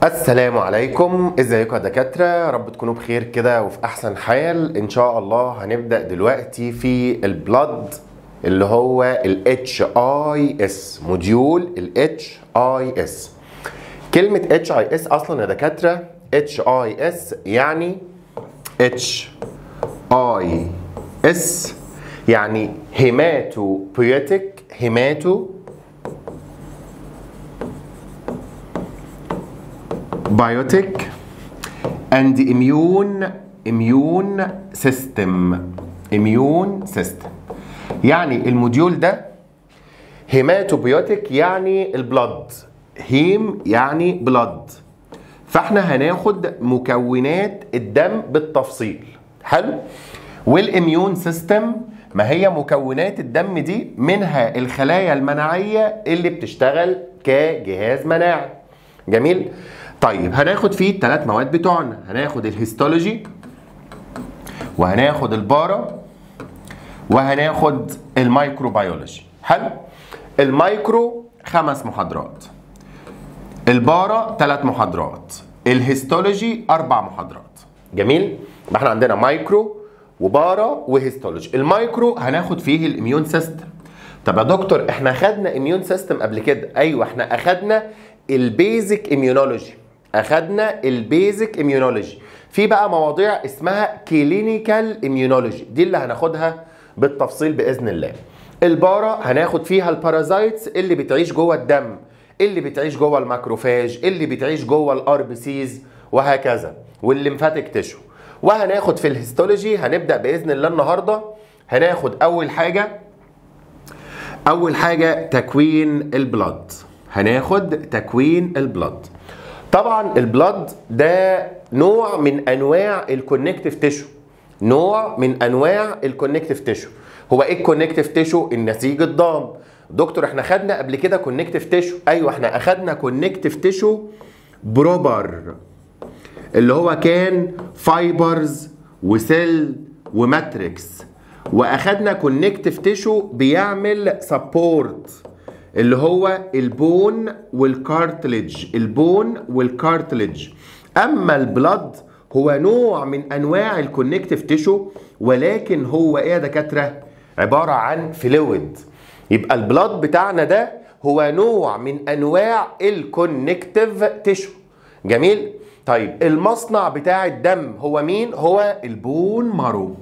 السلام عليكم ازيكم يا دكاتره يا رب تكونوا بخير كده وفي احسن حال ان شاء الله هنبدا دلوقتي في البلد اللي هو ال HIS موديول ال HIS كلمه HIS اصلا يا دكاتره HIS يعني HIS يعني هيماتوبيوتيك هيماتو biotic and immune immune system immune system يعني الموديول ده هيماتوبيوتيك يعني البلد هيم يعني بلد فاحنا هناخد مكونات الدم بالتفصيل حلو والاميون سيستم ما هي مكونات الدم دي منها الخلايا المناعيه اللي بتشتغل كجهاز مناعي جميل طيب هناخد فيه الثلاث مواد بتوعنا هناخد الهيستولوجي وهناخد البارا وهناخد الميكروبيولوجي حلو المايكرو خمس محاضرات البارا ثلاث محاضرات الهيستولوجي اربع محاضرات جميل يبقى احنا عندنا مايكرو وبارا وهيستولوجي المايكرو هناخد فيه الاميون سيستم طب يا دكتور احنا خدنا اميون سيستم قبل كده ايوه احنا اخدنا البيزك اميونولوجي اخدنا البيزك اميونولوجي في بقى مواضيع اسمها كلينيكال اميونولوجي دي اللي هناخدها بالتفصيل باذن الله البارا هناخد فيها البارازايتس اللي بتعيش جوه الدم اللي بتعيش جوه الماكروفاج اللي بتعيش جوه الار بي سيز وهكذا والليمفاتيك تيشو وهناخد في الهيستولوجي هنبدا باذن الله النهارده هناخد اول حاجه اول حاجه تكوين البلد هناخد تكوين البلد طبعا البلد ده نوع من انواع الكونكتيف تيشو نوع من انواع الكونكتيف تيشو هو ايه الكونكتيف تيشو النسيج الضام دكتور احنا خدنا قبل كده كونكتيف تيشو ايوه احنا اخدنا كونكتيف تيشو بروبر اللي هو كان فايبرز وسيل وماتريكس واخدنا كونكتيف تيشو بيعمل سبورت اللي هو البون والكارتلج البون والكارتلج اما البلد هو نوع من انواع الكونكتيف تيشو ولكن هو ايه يا دكاتره عباره عن فلويد يبقى البلد بتاعنا ده هو نوع من انواع الكونكتيف تيشو جميل طيب المصنع بتاع الدم هو مين هو البون مارو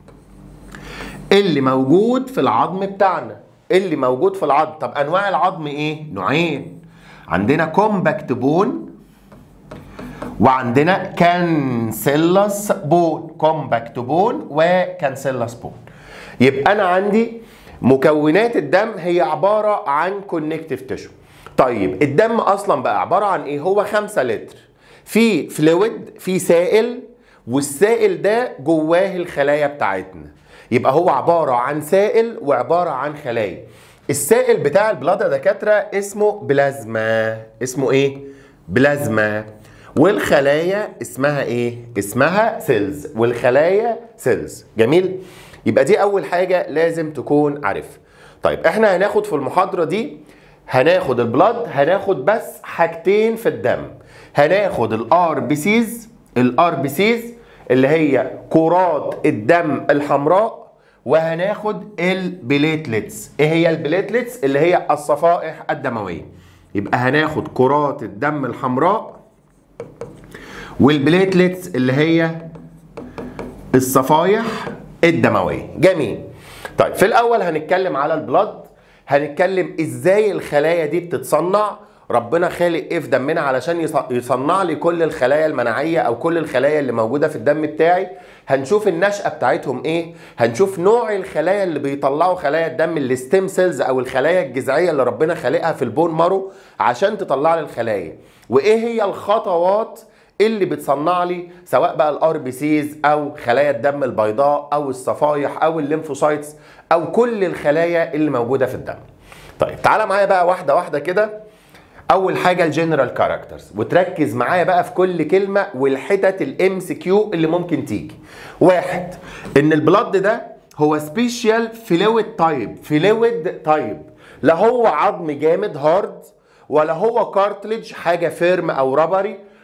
اللي موجود في العظم بتاعنا اللي موجود في العظم طب انواع العظم ايه نوعين عندنا كومباكت بون وعندنا كانسيلس بون كومباكت بون وكانسيلس بون يبقى انا عندي مكونات الدم هي عباره عن كونكتيف تيشو طيب الدم اصلا بقى عباره عن ايه هو 5 لتر في فلويد في سائل والسائل ده جواه الخلايا بتاعتنا يبقى هو عبارة عن سائل وعبارة عن خلايا السائل بتاع البلاد يا دكاترة اسمه بلازما اسمه ايه؟ بلازما والخلايا اسمها ايه؟ اسمها سيلز والخلايا سيلز جميل؟ يبقى دي أول حاجة لازم تكون عارفها طيب احنا هناخد في المحاضرة دي هناخد البلاد هناخد بس حاجتين في الدم هناخد الار بي سيز الار بي سيز اللي هي كرات الدم الحمراء وهناخد البليتلتس ايه هي البليتلتس اللي هي الصفائح الدمويه يبقى هناخد كرات الدم الحمراء والبليتلتس اللي هي الصفائح الدمويه جميل طيب في الاول هنتكلم على البلد هنتكلم ازاي الخلايا دي بتتصنع ربنا خالق ايه في دمنا علشان يصنع لي كل الخلايا المناعيه او كل الخلايا اللي موجوده في الدم بتاعي هنشوف النشأة بتاعتهم ايه هنشوف نوع الخلايا اللي بيطلعوا خلايا الدم الستيم سيلز او الخلايا الجذعيه اللي ربنا خالقها في البون مارو عشان تطلع لي الخلايا وايه هي الخطوات اللي بتصنع لي سواء بقى الار بي سيز او خلايا الدم البيضاء او الصفايح او الليمفوسايتس او كل الخلايا اللي موجوده في الدم طيب تعالى معايا بقى واحده واحده كده اول حاجه الجنرال كاركترز وتركز معايا بقى في كل كلمه والحتت الام سي كيو اللي ممكن تيجي واحد ان البلد ده هو سبيشال فلويد تايب فلويد تايب لا هو عظم جامد هارد ولا هو كارتلج حاجه فيرم او ربري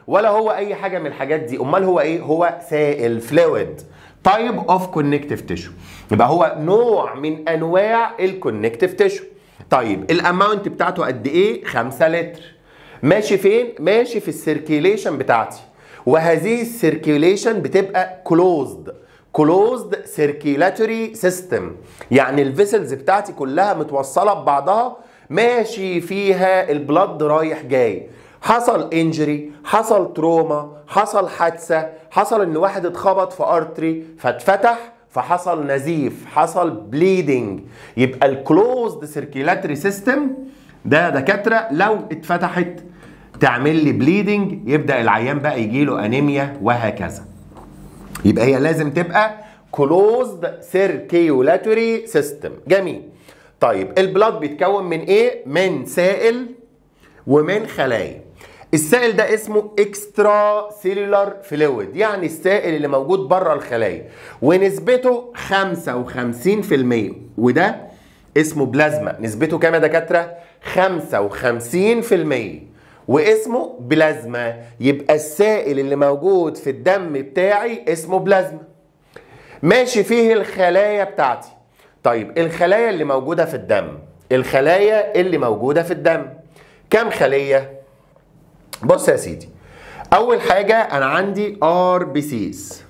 ولا هو اي حاجه من الحاجات دي امال هو ايه هو سائل فلويد تايب اوف كونكتيف تيشو يبقى هو نوع من انواع الكونكتيف تيشو طيب الاماونت بتاعته قد ايه 5 لتر ماشي فين ماشي في السيركيليشن بتاعتي وهذه السيركيليشن بتبقى كلوزد كلوزد سيركيلاتوري سيستم يعني الفيسلز بتاعتي كلها متوصله ببعضها ماشي فيها البلد رايح جاي حصل انجري حصل تروما حصل حادثه حصل ان واحد اتخبط في ارتري فاتفتح فحصل نزيف حصل بليدنج يبقى الكلوزد سيركيلاتوري سيستم ده دكاتره لو اتفتحت تعمل لي بليدنج يبدا العيان بقى يجي له انيميا وهكذا يبقى هي لازم تبقى كلوزد سيركيولاتوري سيستم جميل طيب البلاد بيتكون من ايه من سائل ومن خلايا السائل ده اسمه اكسترا سيلولار فلويد يعني السائل اللي موجود بره الخلايا ونسبته 55% وده اسمه بلازما نسبته كام يا دكاتره 55% واسمه بلازما يبقى السائل اللي موجود في الدم بتاعي اسمه بلازما ماشي فيه الخلايا بتاعتي طيب الخلايا اللي موجودة في الدم الخلايا اللي موجودة في الدم كم خلية بص يا سيدي أول حاجة أنا عندي ار بي سيز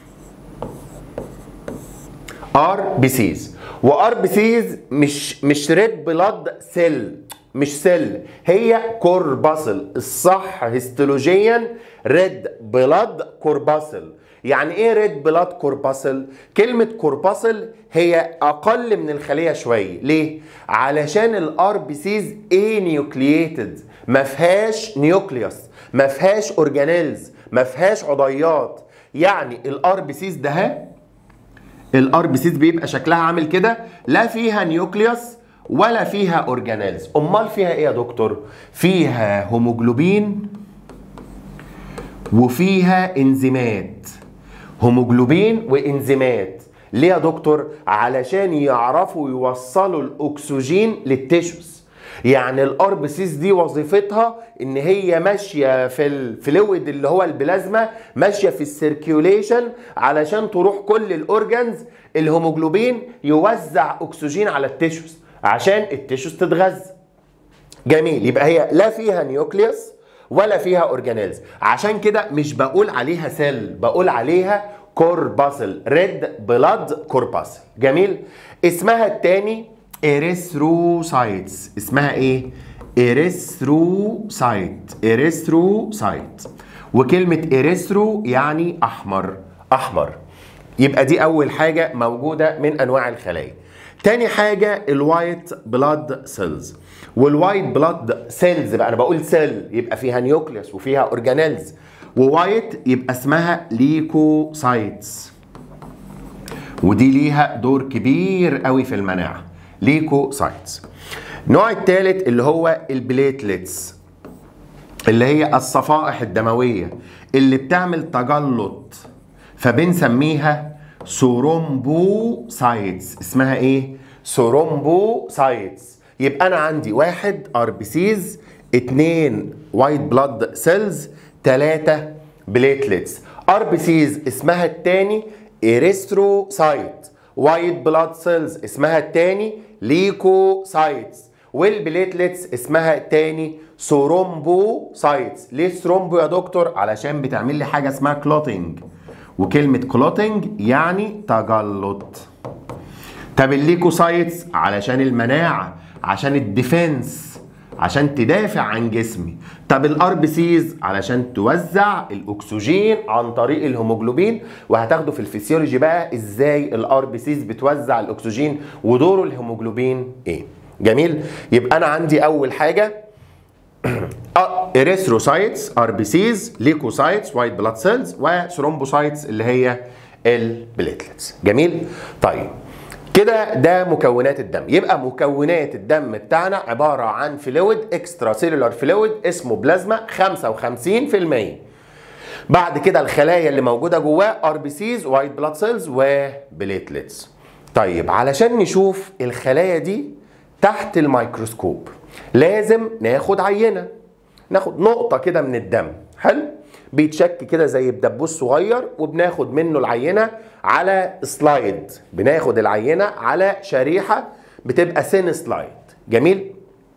ار بي سيز وار بي سيز مش مش ريد بلاد سيل مش سيل هي كورباسل الصح هيستولوجيا ريد بلاد كورباسل يعني ايه ريد بلاد كورباسل كلمة كورباسل هي اقل من الخلية شوية ليه علشان الار بي سيز ايه نيوكلييتد ما فيهاش نيوكليوس ما فيهاش اورجانيلز ما فيهاش عضيات يعني الار بي سيز ده الار بي سيز بيبقى شكلها عامل كده لا فيها نيوكليوس ولا فيها اورجانيلز امال فيها ايه يا دكتور فيها هيموجلوبين وفيها انزيمات هيموجلوبين وانزيمات ليه يا دكتور علشان يعرفوا يوصلوا الاكسجين للتيشوز يعني الار بي سيز دي وظيفتها ان هي ماشيه في الفلويد اللي هو البلازما ماشيه في السيركيوليشن علشان تروح كل الاورجنز الهيموجلوبين يوزع اكسجين على التيشوز عشان التيشوز تتغذى جميل يبقى هي لا فيها نيوكليوس ولا فيها اورجانيلز عشان كده مش بقول عليها سيل بقول عليها كورباسل ريد بلاد كورباسل جميل اسمها التاني اريثروسايتس اسمها ايه اريثروسايت اريثروسايت وكلمة اريثرو يعني احمر احمر يبقى دي اول حاجة موجودة من انواع الخلايا تاني حاجة الوايت بلاد سيلز والوايت بلاد سيلز بقى انا بقول سيل يبقى فيها نيوكليوس وفيها اورجانيلز ووايت يبقى اسمها ليكوسايتس ودي ليها دور كبير قوي في المناعة ليكوسايتس النوع الثالث اللي هو البليتلتس اللي هي الصفائح الدموية اللي بتعمل تجلط فبنسميها سورومبوسايتس اسمها ايه؟ سورومبوسايتس يبقى انا عندي واحد ار بي سيز اتنين وايت بلاد سيلز تلاتة بليتلتس ار بي سيز اسمها التاني اريستروسايت وايت بلاد سيلز اسمها التاني ليكوسايتس والبليتلتس اسمها التاني سورومبوسايتس ليه سرومبو يا دكتور علشان بتعمل لي حاجه اسمها كلوتنج وكلمه كلوتنج يعني تجلط طب الليكوسايتس علشان المناعه عشان الديفنس عشان تدافع عن جسمي طب الار بي سيز علشان توزع الاكسجين عن طريق الهيموجلوبين وهتاخده في الفسيولوجي بقى ازاي الار بي سيز بتوزع الاكسجين ودور الهيموجلوبين ايه جميل يبقى انا عندي اول حاجه اريثروسايتس ار بي سيز ليكوسايتس وايت بلاد سيلز وثرومبوسايتس اللي هي البليتلتس جميل طيب كده ده مكونات الدم يبقى مكونات الدم بتاعنا عباره عن فلويد اكسترا سيلولار فلويد اسمه بلازما 55% بعد كده الخلايا اللي موجوده جواه ار بي سيز وايت بلاد سيلز وبليتلتس طيب علشان نشوف الخلايا دي تحت الميكروسكوب لازم ناخد عينه ناخد نقطه كده من الدم حلو بيتشك كده زي بدبوس صغير وبناخد منه العينه على سلايد بناخد العينه على شريحه بتبقى سين سلايد جميل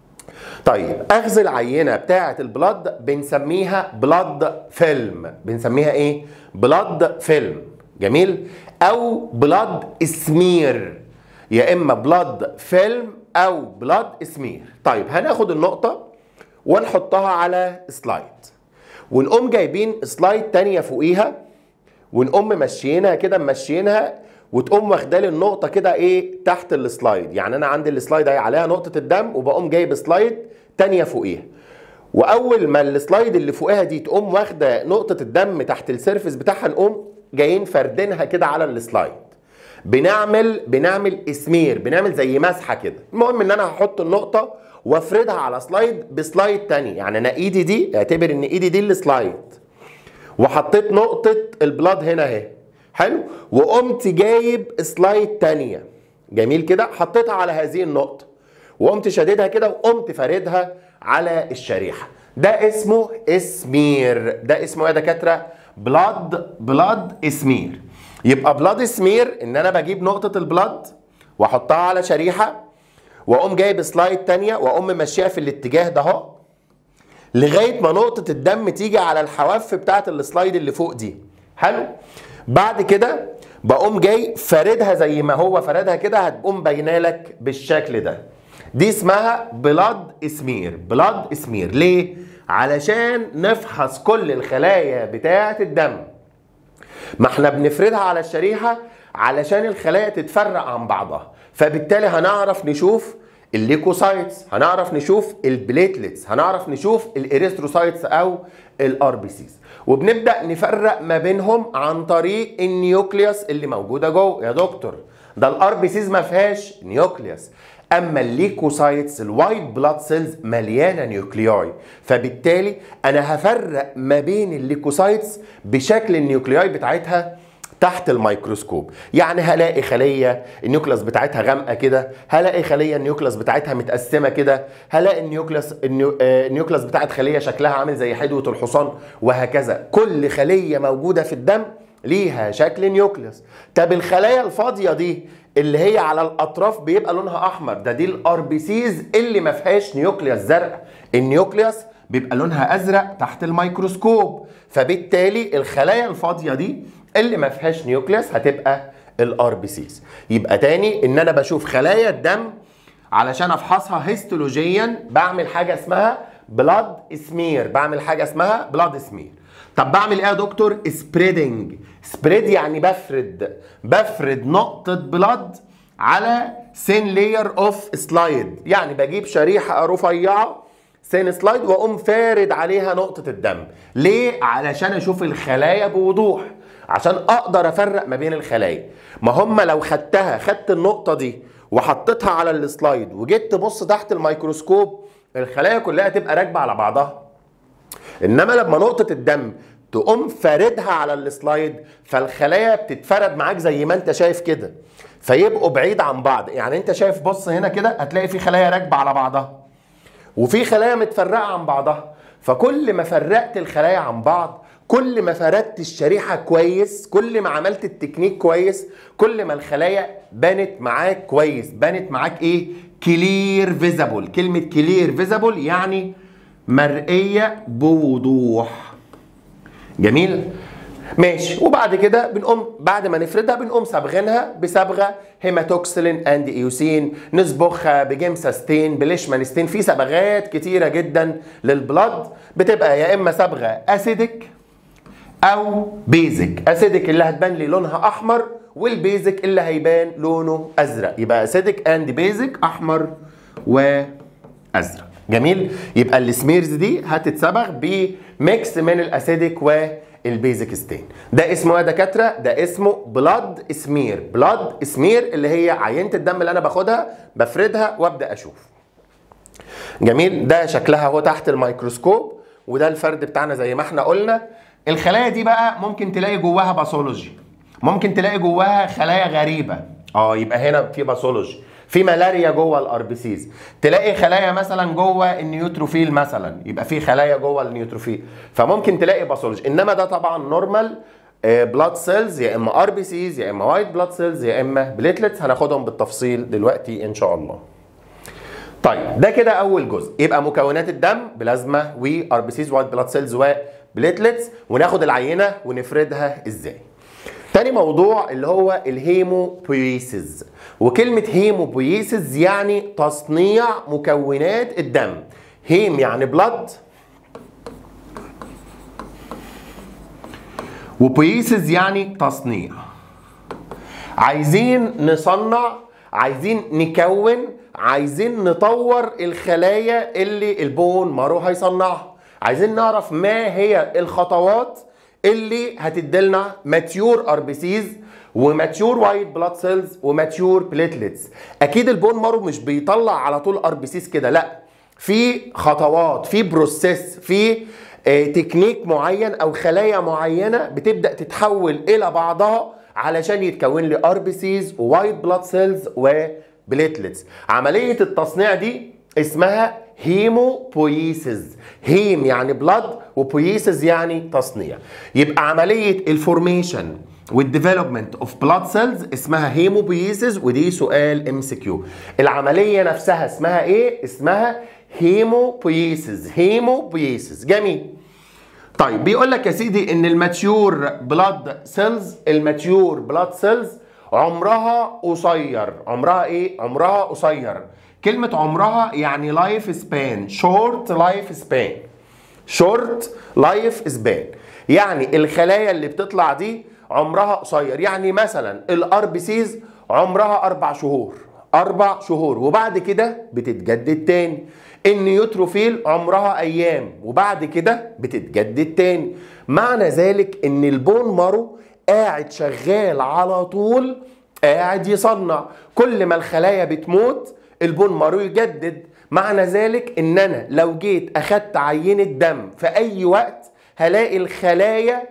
طيب اخذ العينه بتاعه البلد بنسميها بلد فيلم بنسميها ايه بلد فيلم جميل او بلد سمير يا اما بلد فيلم او بلد سمير طيب هناخد النقطه ونحطها على سلايد ونقوم جايبين سلايد تانية فوقيها ونقوم ممشيينها كده ممشيينها وتقوم واخدالي النقطه كده ايه تحت السلايد يعني انا عندي السلايد اهي عليها نقطه الدم وبقوم جايب سلايد تانية فوقيها واول ما السلايد اللي فوقها دي تقوم واخده نقطه الدم تحت السيرفس بتاعها نقوم جايين فردينها كده على السلايد بنعمل بنعمل اسمير بنعمل زي مسحه كده المهم ان انا هحط النقطه وافردها على سلايد بسلايد تاني يعني انا ايدي دي اعتبر ان ايدي دي السلايد وحطيت نقطه البلاد هنا اهي حلو وقمت جايب سلايد تانية جميل كده حطيتها على هذه النقطه وقمت شاددها كده وقمت فاردها على الشريحه ده اسمه اسمير ده اسمه ايه يا دكاتره بلاد بلاد اسمير يبقى بلاد سمير ان انا بجيب نقطه البلاد واحطها على شريحه واقوم جايب سلايد تانية واقوم ماشيها في الاتجاه ده اهو لغايه ما نقطه الدم تيجي على الحواف بتاعه السلايد اللي فوق دي حلو بعد كده بقوم جاي فاردها زي ما هو فردها كده هتقوم باينه لك بالشكل ده دي اسمها بلاد اسمير بلاد اسمير ليه علشان نفحص كل الخلايا بتاعه الدم ما احنا بنفردها على الشريحه علشان الخلايا تتفرق عن بعضها فبالتالي هنعرف نشوف الليكوسايتس هنعرف نشوف البليتلتس هنعرف نشوف الاريثروسايتس او الار بي سيز وبنبدا نفرق ما بينهم عن طريق النيوكليوس اللي موجوده جوه يا دكتور ده الار بي سيز ما فيهاش نيوكليوس اما الليكوسايتس الوايت بلاد سيلز مليانه نيوكلياي فبالتالي انا هفرق ما بين الليكوسايتس بشكل النيوكلياي بتاعتها تحت الميكروسكوب يعني هلاقي خليه النيوكلاس بتاعتها غامقه كده هلاقي خليه النيوكلاس بتاعتها متقسمه كده هلاقي النيوكلاس النيو... آه، النيوكلاس بتاعت خليه شكلها عامل زي حدوه الحصان وهكذا كل خليه موجوده في الدم ليها شكل نيوكليوس طب الخلايا الفاضيه دي اللي هي على الاطراف بيبقى لونها احمر ده دي الار بي سيز اللي ما فيهاش نيوكليوس زرق النيوكليوس بيبقى لونها ازرق تحت الميكروسكوب فبالتالي الخلايا الفاضيه دي اللي ما فيهاش نيوكليوس هتبقى الار بي سيز يبقى تاني ان انا بشوف خلايا الدم علشان افحصها هيستولوجيا بعمل حاجه اسمها بلاد سمير بعمل حاجه اسمها بلاد سمير طب بعمل ايه يا دكتور سبريدنج سبريد يعني بفرد بفرد نقطه بلاد على سين لاير اوف سلايد يعني بجيب شريحه رفيعه سين سلايد واقوم فارد عليها نقطه الدم ليه علشان اشوف الخلايا بوضوح عشان اقدر افرق ما بين الخلايا ما هم لو خدتها خدت النقطه دي وحطيتها على السلايد وجيت تبص تحت الميكروسكوب الخلايا كلها تبقى راكبه على بعضها انما لما نقطه الدم تقوم فاردها على السلايد فالخلايا بتتفرد معاك زي ما انت شايف كده فيبقوا بعيد عن بعض يعني انت شايف بص هنا كده هتلاقي في خلايا راكبه على بعضها وفي خلايا متفرقه عن بعضها فكل ما فرقت الخلايا عن بعض كل ما فردت الشريحه كويس كل ما عملت التكنيك كويس كل ما الخلايا بانت معاك كويس بانت معاك ايه كلير فيزابل كلمه كلير فيزابل يعني مرئيه بوضوح جميل ماشي وبعد كده بنقوم بعد ما نفردها بنقوم صبغينها بصبغه هيماتوكسلين اند ايوسين نصبغها بجيمساستين بليشمانستين في صبغات كتيره جدا للبلد بتبقى يا اما صبغه اسيدك او بيزك اسيدك اللي هتبان لي لونها احمر والبيزك اللي هيبان لونه ازرق يبقى اسيدك اند بيزك احمر وازرق جميل يبقى السميرز دي هتتصبغ بميكس من الاسيدك والبيزك ستين ده اسمه يا دكاتره ده اسمه بلاد سمير بلاد سمير اللي هي عينه الدم اللي انا باخدها بفردها وابدا اشوف جميل ده شكلها هو تحت الميكروسكوب وده الفرد بتاعنا زي ما احنا قلنا الخلايا دي بقى ممكن تلاقي جواها باثولوجي ممكن تلاقي جواها خلايا غريبه اه يبقى هنا في باثولوجي في ملاريا جوه الار بي سيز تلاقي خلايا مثلا جوه النيوتروفيل مثلا يبقى في خلايا جوه النيوتروفيل فممكن تلاقي باثولوجي انما ده طبعا نورمال بلاد سيلز يا اما ار بي سيز يا اما وايت بلاد سيلز يا اما بليتلتس هناخدهم بالتفصيل دلوقتي ان شاء الله طيب ده كده اول جزء يبقى مكونات الدم بلازما وار بي سيز وايت بلاد سيلز وبليتلتس وناخد العينه ونفردها ازاي تاني موضوع اللي هو الهيموبويسيس وكلمة هيموبويسيس يعني تصنيع مكونات الدم هيم يعني بلد وبويسيس يعني تصنيع عايزين نصنع عايزين نكون عايزين نطور الخلايا اللي البون مارو هيصنعها عايزين نعرف ما هي الخطوات اللي هتديلنا ماتيور ار بي سيز وماتيور وايت بلاد سيلز وماتيور بليتلتس اكيد البون مارو مش بيطلع على طول ار بي سيز كده لا في خطوات في بروسيس في آه، تكنيك معين او خلايا معينه بتبدا تتحول الى بعضها علشان يتكون لي ار بي سيز ووايت بلاد سيلز وبليتلتس عمليه التصنيع دي اسمها هيموبويسيس هيم يعني بلاد وبويسيس يعني تصنيع يبقى عمليه الفورميشن والديفلوبمنت اوف بلاد سيلز اسمها هيموبويسيس ودي سؤال ام سي كيو العمليه نفسها اسمها ايه اسمها هيموبويسيس هيموبويسيس جميل طيب بيقول لك يا سيدي ان الماتيور بلاد سيلز الماتيور بلاد سيلز عمرها قصير عمرها ايه عمرها قصير كلمة عمرها يعني لايف سبان شورت لايف سبان شورت لايف سبان يعني الخلايا اللي بتطلع دي عمرها قصير يعني مثلا الار بي سيز عمرها اربع شهور اربع شهور وبعد كده بتتجدد تاني النيوتروفيل عمرها ايام وبعد كده بتتجدد تاني معنى ذلك ان البون مارو قاعد شغال على طول قاعد يصنع كل ما الخلايا بتموت البون مارو يجدد معنى ذلك ان انا لو جيت اخدت عينة دم في اي وقت هلاقي الخلايا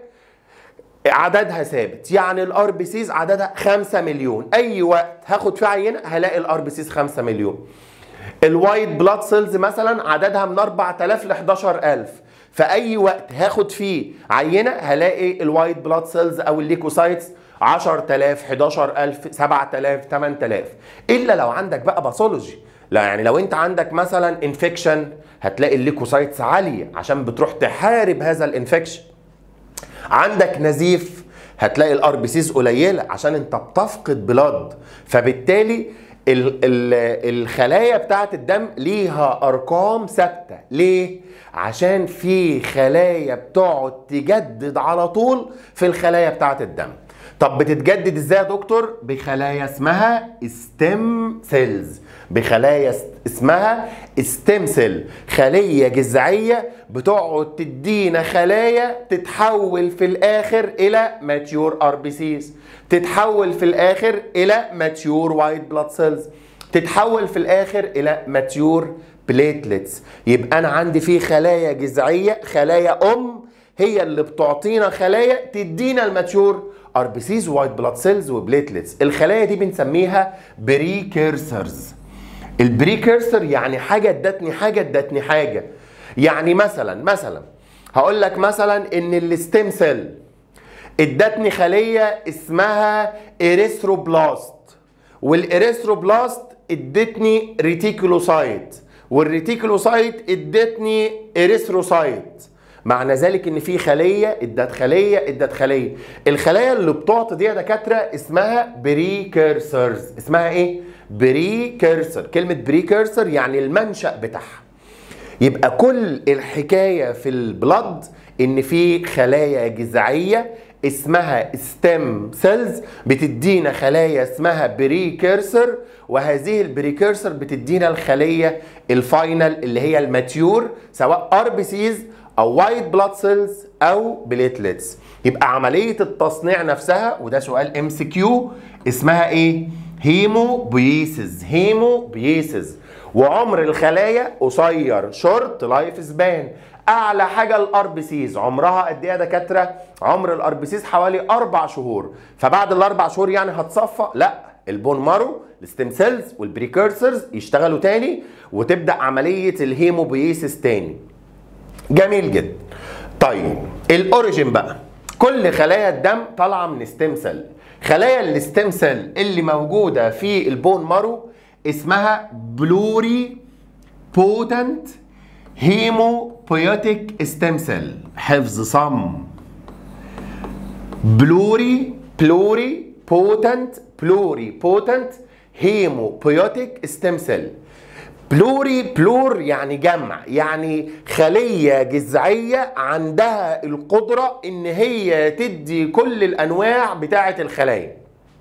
عددها ثابت يعني الار بي سيز عددها 5 مليون اي وقت هاخد فيه عينه هلاقي الار بي سيز 5 مليون الوايت بلاد سيلز مثلا عددها من 4000 ل 11000 في اي وقت هاخد فيه عينه هلاقي الوايت بلاد سيلز او الليكوسايتس 10000 11000 7000 8000 الا لو عندك بقى باثولوجي لا يعني لو انت عندك مثلا انفكشن هتلاقي الليكوسايتس عاليه عشان بتروح تحارب هذا الانفكشن عندك نزيف هتلاقي الار بي سيز قليله عشان انت بتفقد بلاد فبالتالي ال ال الخلايا بتاعه الدم ليها ارقام ثابته ليه عشان في خلايا بتقعد تجدد على طول في الخلايا بتاعه الدم طب بتتجدد ازاي يا دكتور بخلايا اسمها ستيم سيلز بخلايا اسمها ستيم سيل خليه جذعيه بتقعد تدينا خلايا تتحول في الاخر الى ماتيور ار بي سيز تتحول في الاخر الى ماتيور وايت بلاد سيلز تتحول في الاخر الى ماتيور بليتلتس يبقى انا عندي في خلايا جذعيه خلايا ام هي اللي بتعطينا خلايا تدينا الماتيور ار بي سيز وايت بلاد سيلز وبليتلتس الخلايا دي بنسميها بريكيرسرز البريكيرسر يعني حاجه ادتني حاجه ادتني حاجه يعني مثلا مثلا هقول لك مثلا ان الستيم سيل ادتني خليه اسمها اريثروبلاست والاريثروبلاست ادتني ريتيكولوسايت والريتيكولوسايت ادتني اريثروسايت معنى ذلك ان في خليه ادت خليه ادت خليه الخلايا اللي بتعطي دي يا دكاتره اسمها بريكيرسرز اسمها ايه بريكيرسر كلمه بريكيرسر يعني المنشا بتاعها يبقى كل الحكايه في البلد ان في خلايا جذعيه اسمها ستيم سيلز بتدينا خلايا اسمها بريكيرسر وهذه البريكيرسر بتدينا الخليه الفاينل اللي هي الماتيور سواء ار بي سيز او وايت بلاد سيلز او بليتلتس يبقى عمليه التصنيع نفسها وده سؤال ام سي كيو اسمها ايه هيموبيسيس هيموبيسيس وعمر الخلايا قصير شورت لايف سبان اعلى حاجه الار بي سيز عمرها قد ايه يا دكاتره عمر الار بي سيز حوالي اربع شهور فبعد الاربع شهور يعني هتصفى لا البون مارو الستيم سيلز والبريكورسرز يشتغلوا تاني وتبدا عمليه الهيموبيسيس تاني جميل جدا طيب الاوريجين بقى كل خلايا الدم طالعه من ستيم سيل خلايا الستيم سيل اللي موجوده في البون مارو اسمها بلوري بوتنت هيموبيوتيك ستيم سيل حفظ صم بلوري بلوري بوتنت بلوري بوتنت هيموبيوتيك ستيم سيل بلوري بلور يعني جمع يعني خلية جذعية عندها القدرة ان هي تدي كل الانواع بتاعة الخلايا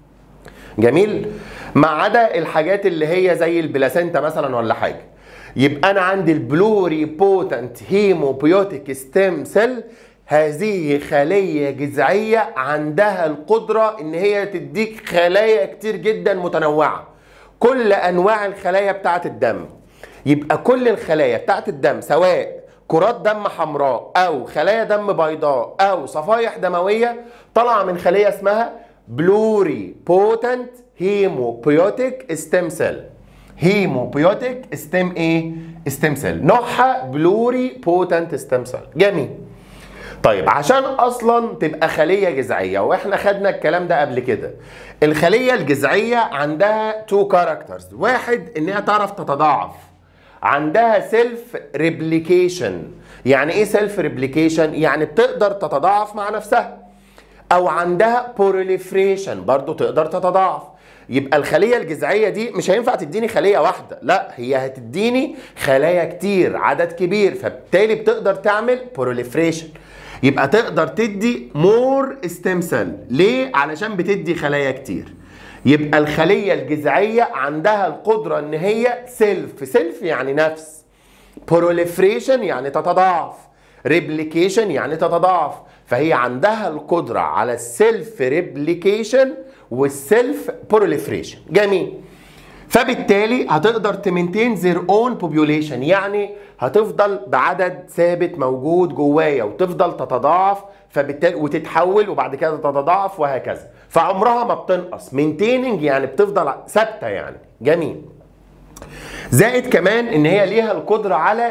جميل ما عدا الحاجات اللي هي زي البلاسينتا مثلا ولا حاجة يبقى انا عندي البلوري بوتنت هيموبيوتيك ستيم سيل هذه خلية جذعية عندها القدرة ان هي تديك خلايا كتير جدا متنوعة كل انواع الخلايا بتاعة الدم يبقى كل الخلايا بتاعة الدم سواء كرات دم حمراء او خلايا دم بيضاء او صفائح دموية طالعة من خلية اسمها بلوري بوتنت هيموبيوتيك ستيم سيل هيموبيوتيك ستيم ايه ستيم سيل نوعها بلوري بوتنت ستيم سيل جميل طيب عشان اصلا تبقى خليه جذعيه واحنا خدنا الكلام ده قبل كده الخليه الجذعيه عندها تو كاركترز واحد ان هي تعرف تتضاعف عندها سيلف ريبليكيشن يعني ايه سيلف ريبليكيشن يعني بتقدر تتضاعف مع نفسها او عندها بوريليفريشن برضو تقدر تتضاعف يبقى الخلية الجذعية دي مش هينفع تديني خلية واحدة لا هي هتديني خلايا كتير عدد كبير فبالتالي بتقدر تعمل بوريليفريشن يبقى تقدر تدي مور ستيم سيل ليه علشان بتدي خلايا كتير يبقى الخلية الجذعية عندها القدرة ان هي سيلف سيلف يعني نفس proliferation يعني تتضاعف ريبليكيشن يعني تتضاعف فهي عندها القدرة على السيلف ريبليكيشن والسيلف proliferation جميل فبالتالي هتقدر تمنتين زير اون بوبيوليشن يعني هتفضل بعدد ثابت موجود جوايا وتفضل تتضاعف فبالتالي وتتحول وبعد كده تتضاعف وهكذا فعمرها ما بتنقص مينتيننج يعني بتفضل ثابته يعني جميل زائد كمان ان هي ليها القدره على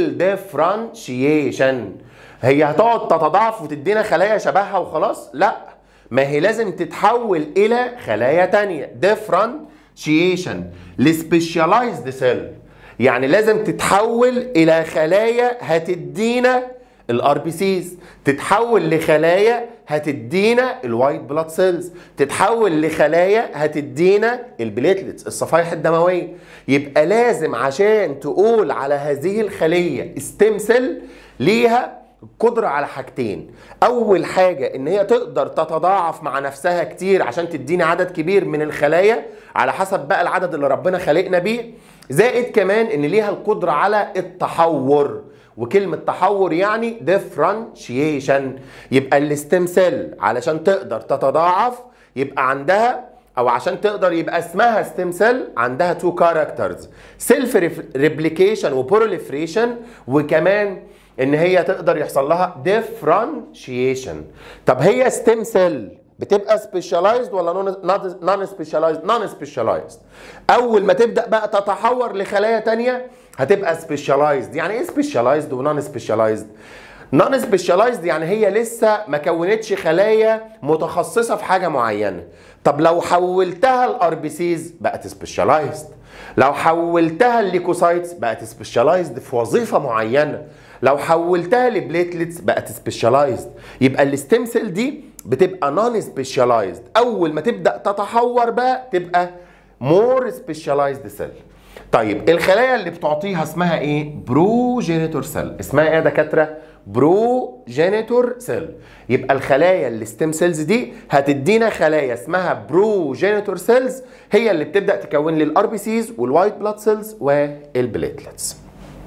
الديفرنشيشن هي هتقعد تتضاعف وتدينا خلايا شبهها وخلاص لا ما هي لازم تتحول الى خلايا تانية differentiation لسبيشاليزد سيل يعني لازم تتحول الى خلايا هتدينا الار بي سيز تتحول لخلايا هتدينا الوايت بلاد سيلز تتحول لخلايا هتدينا البليتلتس الصفائح الدمويه يبقى لازم عشان تقول على هذه الخليه ستيم سيل ليها قدرة على حاجتين أول حاجة إن هي تقدر تتضاعف مع نفسها كتير عشان تديني عدد كبير من الخلايا على حسب بقى العدد اللي ربنا خلقنا بيه زائد كمان إن ليها القدرة على التحور وكلمة تحور يعني differentiation يبقى الستيم سيل علشان تقدر تتضاعف يبقى عندها او عشان تقدر يبقى اسمها ستيم سيل عندها تو كاركترز سيلف ريبليكيشن وبروليفريشن وكمان ان هي تقدر يحصل لها differentiation طب هي ستيم سيل بتبقى سبيشاليزد ولا نون سبيشاليزد نون سبيشاليزد اول ما تبدا بقى تتحور لخلايا تانية هتبقى سبيشاليزد يعني ايه سبيشاليزد ونون سبيشاليزد نون سبيشاليزد يعني هي لسه ما كونتش خلايا متخصصه في حاجه معينه طب لو حولتها الار بي سيز بقت سبيشاليزد لو حولتها الليكوسايتس بقت سبيشاليزد في وظيفه معينه لو حولتها لبليتلتس بقت سبيشاليزد يبقى الستيم سيل دي بتبقى نون سبيشاليزد اول ما تبدا تتحور بقى تبقى مور سبيشاليزد سيل طيب الخلايا اللي بتعطيها اسمها ايه بروجينيتور سيل اسمها ايه يا دكاتره بروجينيتور سيل يبقى الخلايا الستيم سيلز دي هتدينا خلايا اسمها بروجينيتور سيلز هي اللي بتبدا تكون لي الار بي سيز والوايت بلاد سيلز والبليتلتس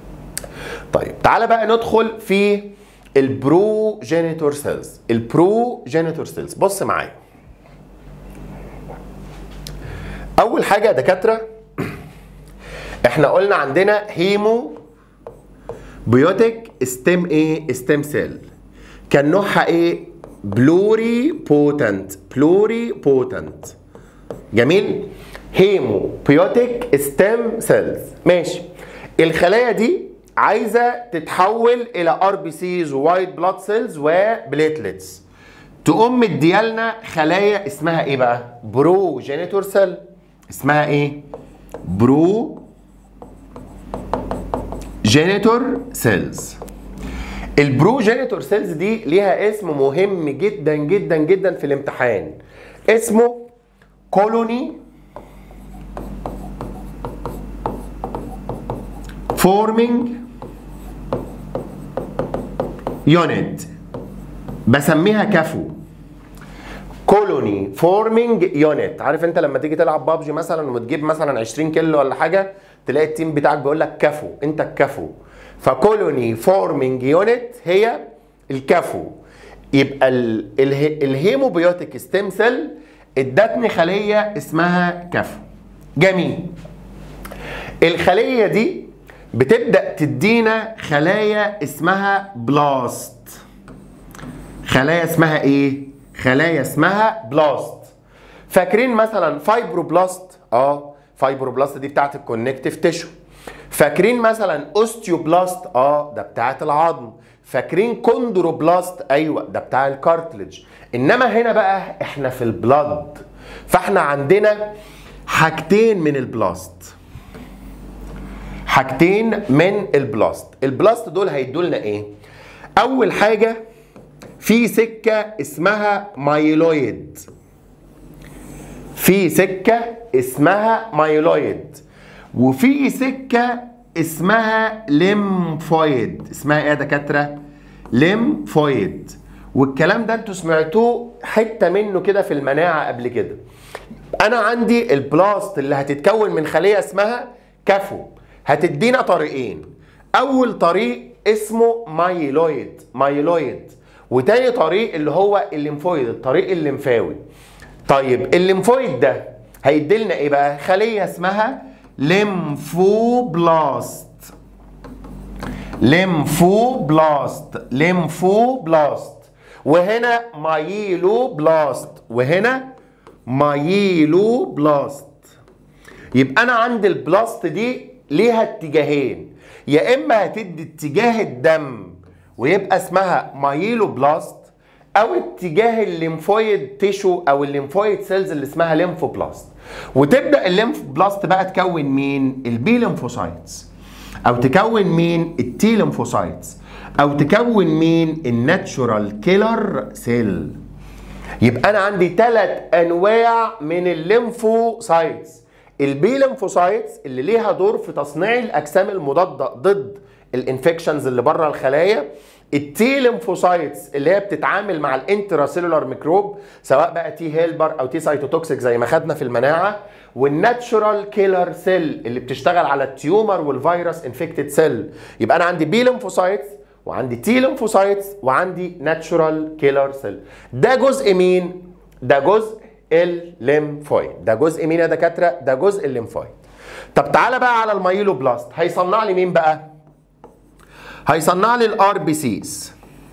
طيب تعالى بقى ندخل في البروجينيتور سيلز البروجينيتور سيلز بص معايا اول حاجه يا دكاتره احنا قلنا عندنا هيمو بيوتيك ستيم ايه ستيم سيل كان نوعها ايه بلوري بوتنت بلوري بوتنت جميل هيموبيوتيك ستيم سيلز ماشي الخلايا دي عايزه تتحول الى ار بي سيز ووايت بلاد سيلز وبليتلتس تقوم مديالنا خلايا اسمها ايه بقى برو جينيتور سيل اسمها ايه برو جينيتور سيلز البروجينيتور سيلز دي ليها اسم مهم جدا جدا جدا في الامتحان اسمه كولوني فورمينج يونت بسميها كفو كولوني فورمينج يونت عارف انت لما تيجي تلعب بابجي مثلا وتجيب مثلا 20 كيلو ولا حاجه تلاقي التيم بتاعك بيقول لك كفو انت الكفو فكولوني فورمينج يونت هي الكفو يبقى ال- اله- الهيموبيوتيك ستيم سيل ادتني خليه اسمها كفو جميل الخليه دي بتبدا تدينا خلايا اسمها بلاست خلايا اسمها ايه خلايا اسمها بلاست فاكرين مثلا فايبروبلاست اه فايبروبلاست دي بتاعت الكونكتيف تيشو فاكرين مثلا اوستيوبلاست اه ده بتاعت العظم فاكرين كوندروبلاست ايوه ده بتاع الكارتلج انما هنا بقى احنا في البلد فاحنا عندنا حاجتين من البلاست حاجتين من البلاست البلاست دول هيدوا لنا ايه اول حاجه في سكه اسمها مايلويد في سكه اسمها مايلويد وفي سكه اسمها ليمفويد اسمها ايه يا دكاتره ليمفويد والكلام ده انتوا سمعتوه حته منه كده في المناعه قبل كده انا عندي البلاست اللي هتتكون من خليه اسمها كفو هتدينا طريقين اول طريق اسمه مايلويد مايلويد وتاني طريق اللي هو الليمفويد الطريق الليمفاوي طيب الليمفويد ده هيديلنا ايه بقى خليه اسمها ليمفوبلاست ليمفوبلاست ليمفوبلاست وهنا مايلوبلاست وهنا مايلوبلاست يبقى انا عندي البلاست دي ليها اتجاهين يا اما هتدي اتجاه الدم ويبقى اسمها مايلوبلاست او اتجاه الليمفويد تيشو او الليمفويد سيلز اللي اسمها ليمفوبلاست وتبدا الليمفوبلاست بقى تكون مين البي ليمفوسايتس او تكون مين التي ليمفوسايتس او تكون مين الناتشورال كيلر سيل يبقى انا عندي ثلاث انواع من الليمفوسايتس البي ليمفوسايتس اللي ليها دور في تصنيع الاجسام المضاده ضد الانفكشنز اللي بره الخلايا التي ليمفوسايتس اللي هي بتتعامل مع الانتراسيلولار ميكروب سواء بقى تي هيلبر او تي سايتوتوكسيك زي ما خدنا في المناعه والناتشورال كيلر سيل اللي بتشتغل على التيومر والفيروس انفكتد سيل يبقى انا عندي بي ليمفوسايتس وعندي تي ليمفوسايتس وعندي ناتشورال كيلر سيل ده جزء مين ده جزء الليمفويد ده جزء مين يا دكاتره ده جزء الليمفويد طب تعالى بقى على المايلوبلاست هيصنع لي مين بقى هيصنع لي الار بي سيز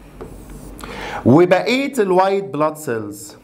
وبقيه الوايت بلاد سيلز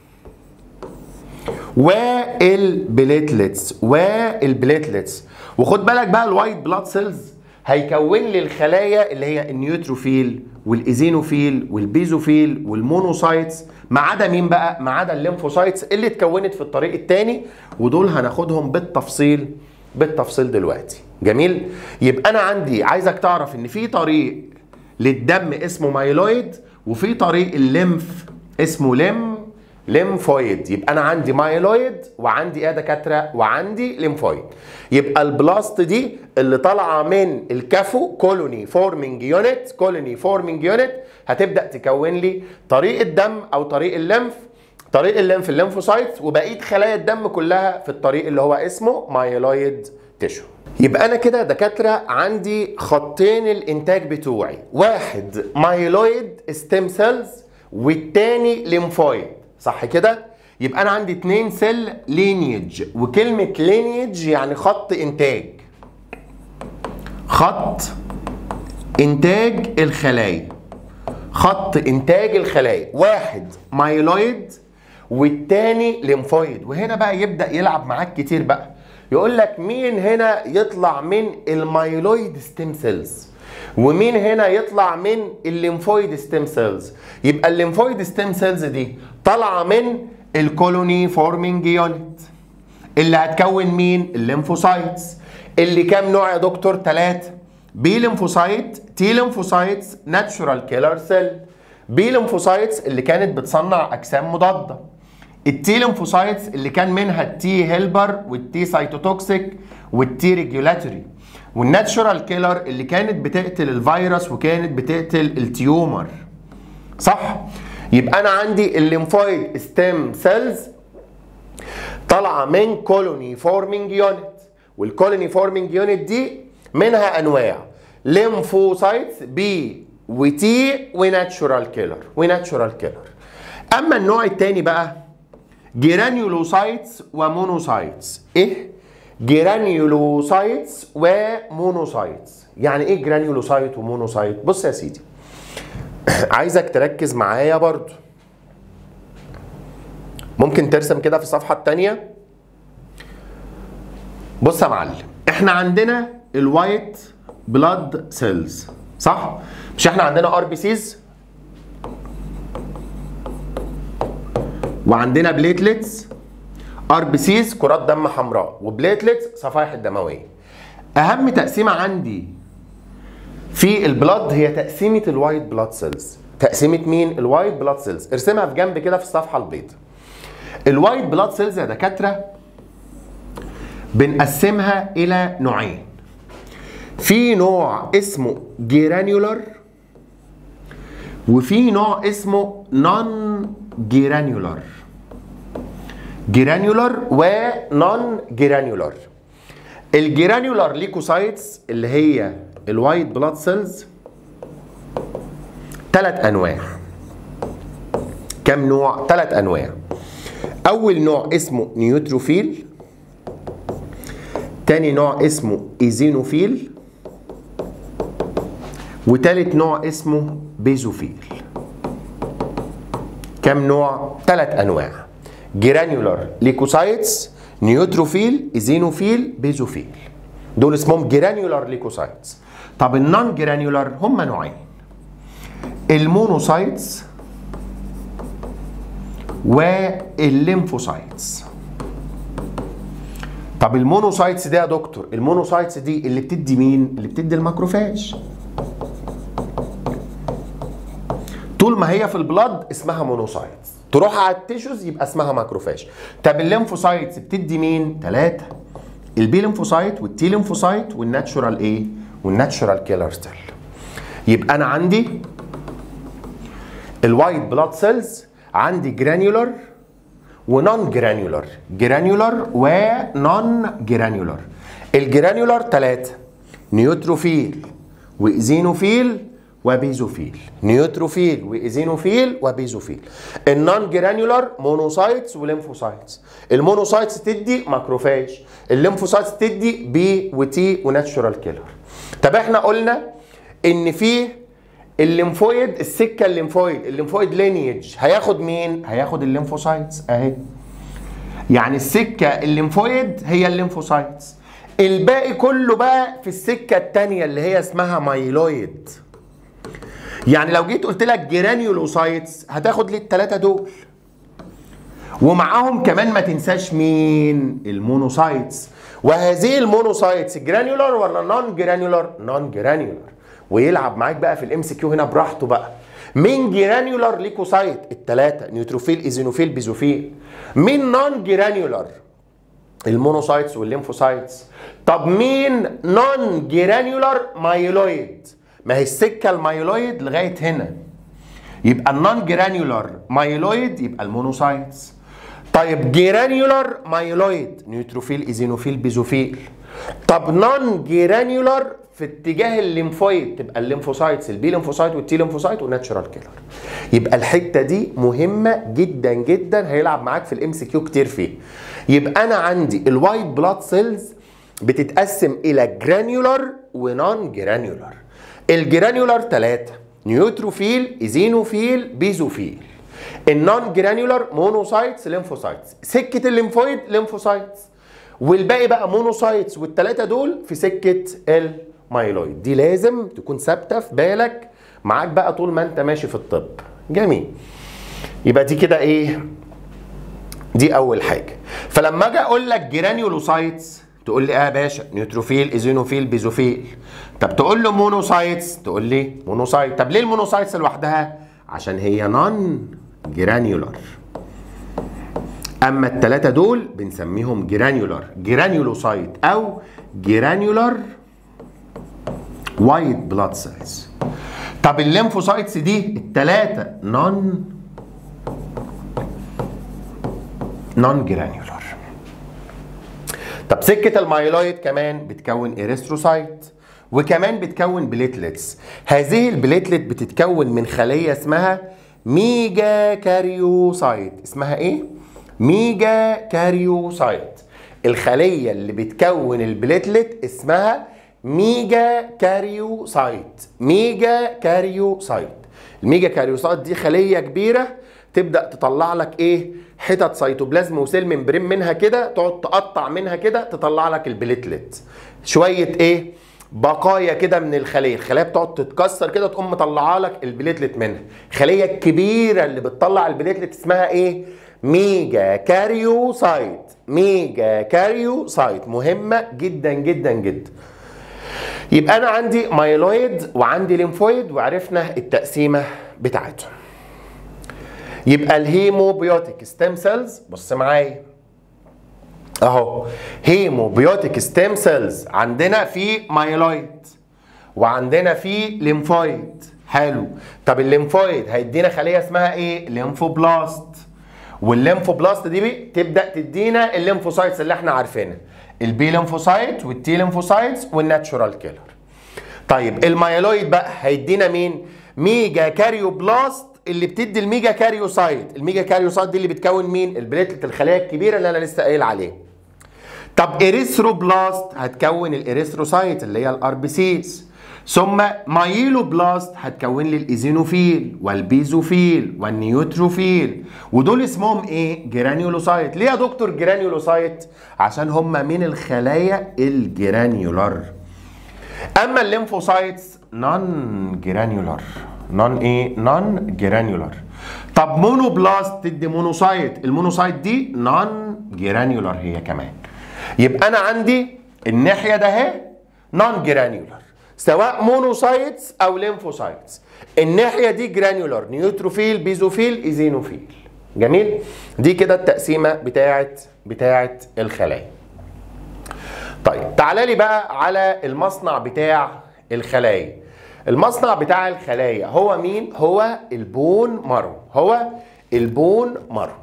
والبليتلتس والبليتلتس وخد بالك بقى الوايت بلاد سيلز هيكون لي الخلايا اللي هي النيوتروفيل والايزينوفيل والبيزوفيل والمونوسايتس ما عدا مين بقى ما عدا الليمفوسايتس اللي اتكونت في الطريق الثاني ودول هناخدهم بالتفصيل بالتفصيل دلوقتي جميل يبقى انا عندي عايزك تعرف ان في طريق للدم اسمه مايلويد وفي طريق الليمف اسمه ليم ليمفويد يبقى انا عندي مايلويد وعندي ايه يا دكاتره وعندي ليمفويد يبقى البلاست دي اللي طالعه من الكافو كولوني فورمينج يونت كولوني فورمينج يونت هتبدا تكون لي طريق الدم او طريق الليمف طريق الليمف الليمفوسايتس وبقيه خلايا الدم كلها في الطريق اللي هو اسمه مايلويد تيشو يبقى انا كده دكاتره عندي خطين الانتاج بتوعي واحد مايلويد ستيم سيلز والتاني ليمفويد صح كده يبقى انا عندي اتنين سيل لينيج وكلمه لينيج يعني خط انتاج خط انتاج الخلايا خط انتاج الخلايا واحد مايلويد والتاني ليمفويد وهنا بقى يبدا يلعب معاك كتير بقى يقول لك مين هنا يطلع من المايلويد ستيم سيلز ومين هنا يطلع من الليمفويد ستيم سيلز يبقى الليمفويد ستيم سيلز دي طالعه من الكولوني فورمينج يونت اللي هتكون مين الليمفوسايتس اللي كام نوع يا دكتور ثلاثة بي ليمفوسايت تي ليمفوسايتس ناتشورال كيلر سيل بي ليمفوسايتس اللي كانت بتصنع اجسام مضاده التي ليمفوسايتس اللي كان منها التي هيلبر والتي سايتوتوكسيك والتي ريجولاتوري والناتشورال كيلر اللي كانت بتقتل الفيروس وكانت بتقتل التيومر صح يبقى انا عندي الليمفويد ستيم سيلز طالعه من كولوني فورمينج يونت والكولوني فورمينج يونت دي منها انواع ليمفوسايتس بي وتي وناتشورال كيلر وناتشورال كيلر اما النوع الثاني بقى جرانيولوسايتس ومونوسايتس ايه جرانيولوسايتس ومونوسايتس يعني ايه جرانيولوسايت ومونوسايت بص يا سيدي عايزك تركز معايا برضو ممكن ترسم كده في الصفحه الثانيه بص يا معلم احنا عندنا الوايت بلاد سيلز صح مش احنا عندنا ار بي سيز وعندنا بليتلتس ار بي سيز كرات دم حمراء وبليتلتس صفائح الدمويه اهم تقسيمه عندي في البلاد هي تقسيمه الوايت بلاد سيلز تقسيمه مين الوايت بلاد سيلز ارسمها في جنب كده في الصفحه البيضاء الوايت بلاد سيلز يا دكاتره بنقسمها الى نوعين في نوع اسمه جيرانيولر وفي نوع اسمه نون جيرانيولر جيرانيولر ونون جيرانيولر الجيرانيولر ليكوسايتس اللي هي الوايت بلاد سيلز ثلاث انواع كم نوع ثلاث انواع اول نوع اسمه نيوتروفيل تاني نوع اسمه ايزينوفيل وتالت نوع اسمه بيزوفيل كم نوع ثلاث انواع جرانيولار ليكوسايتس نيوتروفيل ايزينوفيل بيزوفيل دول اسمهم جرانيولار ليكوسايتس طب النون جرانيولار هم نوعين المونوسايتس والليمفوسايتس طب المونوسايتس ده يا دكتور المونوسايتس دي اللي بتدي مين اللي بتدي الماكروفاج طول ما هي في البلاد اسمها مونوسايتس تروح على التيشوز يبقى اسمها ماكروفاج طب الليمفوسايتس بتدي مين ثلاثه البي ليمفوسايت والتي ليمفوسايت والناتشورال ايه والناتشورال كيلر سيل يبقى انا عندي الوايت بلاد سيلز عندي جرانيولر ونون جرانيولر جرانيولر ونون جرانيولر الجرانيولر ثلاثة نيوتروفيل وإيزينوفيل وبيزوفيل نيوتروفيل وإيزينوفيل وبيزوفيل النون جرانيولر مونوسايتس وليمفوسايتس المونوسايتس تدي ماكروفاج الليمفوسايتس تدي بي وتي وناتشورال كيلر طب احنا قلنا ان في الليمفويد السكه الليمفويد الليمفويد لينيج هياخد مين هياخد الليمفوسايتس اهي يعني السكه الليمفويد هي الليمفوسايتس الباقي كله بقى في السكه الثانيه اللي هي اسمها مايلويد يعني لو جيت قلت لك جرانيولوسايتس هتاخد لي الثلاثه دول ومعاهم كمان ما تنساش مين المونوسايتس وهذه المونوسايتس جرانيولار ولا نون جرانيولار نون جرانيولار ويلعب معاك بقى في الام سي كيو هنا براحته بقى مين جرانيولار ليكوسايت الثلاثه نيوتروفيل ايزينوفيل بيزوفيل مين نون جرانيولار المونوسايتس والليمفوسايتس طب مين نون جرانيولار مايلويد ما هي السكه المايلويد لغايه هنا يبقى النون جرانيولار مايلويد يبقى المونوسايتس طيب جرانيولار مايلويد نيوتروفيل ايزينوفيل بيزوفيل طب نون جرانيولار في اتجاه الليمفويد تبقى الليمفوسايتس البي ليمفوسايت والتي ليمفوسايت والناتشورال كيلر يبقى الحته دي مهمه جدا جدا هيلعب معاك في الام سي كيو كتير فيه يبقى انا عندي الوايت بلاد سيلز بتتقسم الى جرانيولار ونون جرانيولار الجرانيولار ثلاثه نيوتروفيل ايزينوفيل بيزوفيل النون جرانيولار مونوسايتس ليمفوسايتس سكه الليمفويد ليمفوسايتس والباقي بقى مونوسايتس والثلاثه دول في سكه المايلويد دي لازم تكون ثابته في بالك معاك بقى طول ما انت ماشي في الطب جميل يبقى دي كده ايه دي اول حاجه فلما اجي اقول لك جرانيولوسايتس تقول لي اه يا باشا نيوتروفيل ايزينوفيل بيزوفيل طب تقول له مونوسايتس تقول لي مونوسايت طب ليه المونوسايتس لوحدها عشان هي نون جرانيولار اما الثلاثه دول بنسميهم جرانيولار جرانيولوسايت او جرانيولار وايت بلاد سيلز طب الليمفوسايتس دي الثلاثه نون نون جرانيولار طب سكه المايلويد كمان بتكون اريثروسايت وكمان بتكون بليتلتس هذه البليتلت بتتكون من خليه اسمها ميجا كاريوسايت اسمها ايه ميجا كاريوسايت الخليه اللي بتكون البليتلت اسمها ميجا كاريوسايت ميجا كاريوسايت الميجا كاريوسايت دي خليه كبيره تبدا تطلع لك ايه حتت سيتوبلازم وسيل ممبرين منها كده تقعد تقطع منها كده تطلع لك البليتلت شويه ايه بقايا كده من الخليه الخليه بتقعد تتكسر كده تقوم مطلعه لك البليتلت منها الخليه الكبيره اللي بتطلع البليتلت اسمها ايه ميجا كاريوسايت ميجا كاريوسايت مهمه جدا جدا جدا يبقى انا عندي مايلويد وعندي ليمفويد وعرفنا التقسيمه بتاعتهم يبقى الهيموبيوتيك ستيم سيلز بص معايا اهو هيموبيوتيك ستيم سيلز عندنا في مايلويد وعندنا في ليمفويد حلو طب الليمفويد هيدينا خليه اسمها ايه ليمفوبلاست والليمفوبلاست دي بي تبدا تدينا الليمفوسايتس اللي احنا عارفينها البي ليمفوسايت والتي ليمفوسايتس والناتشورال كيلر طيب المايلويد بقى هيدينا مين ميجا كاريوبلاست اللي بتدي الميجا كاريوسايت الميجا كاريوسايت دي اللي بتكون مين البليتلت الخلايا الكبيره اللي انا لسه قايل عليها طب اريثروبلاست هتكون الاريثروسايت اللي هي الار بي سيز ثم مايلوبلاست هتكون لي الايزينوفيل والبيزوفيل والنيوتروفيل ودول اسمهم ايه جرانيولوسايت ليه يا دكتور جرانيولوسايت عشان هم من الخلايا الجرانيولار اما الليمفوسايتس نون جرانيولار نون ايه نون جرانيولار طب مونوبلاست تدي مونوسايت المونوسايت دي نون جرانيولار هي كمان يبقى انا عندي الناحيه ده اهي نون جرانيولار سواء مونوسايتس او ليمفوسايتس الناحيه دي جرانيولار نيوتروفيل بيزوفيل ايزينوفيل جميل دي كده التقسيمه بتاعت بتاعت الخلايا طيب تعالى لي بقى على المصنع بتاع الخلايا المصنع بتاع الخلايا هو مين هو البون مارو هو البون مارو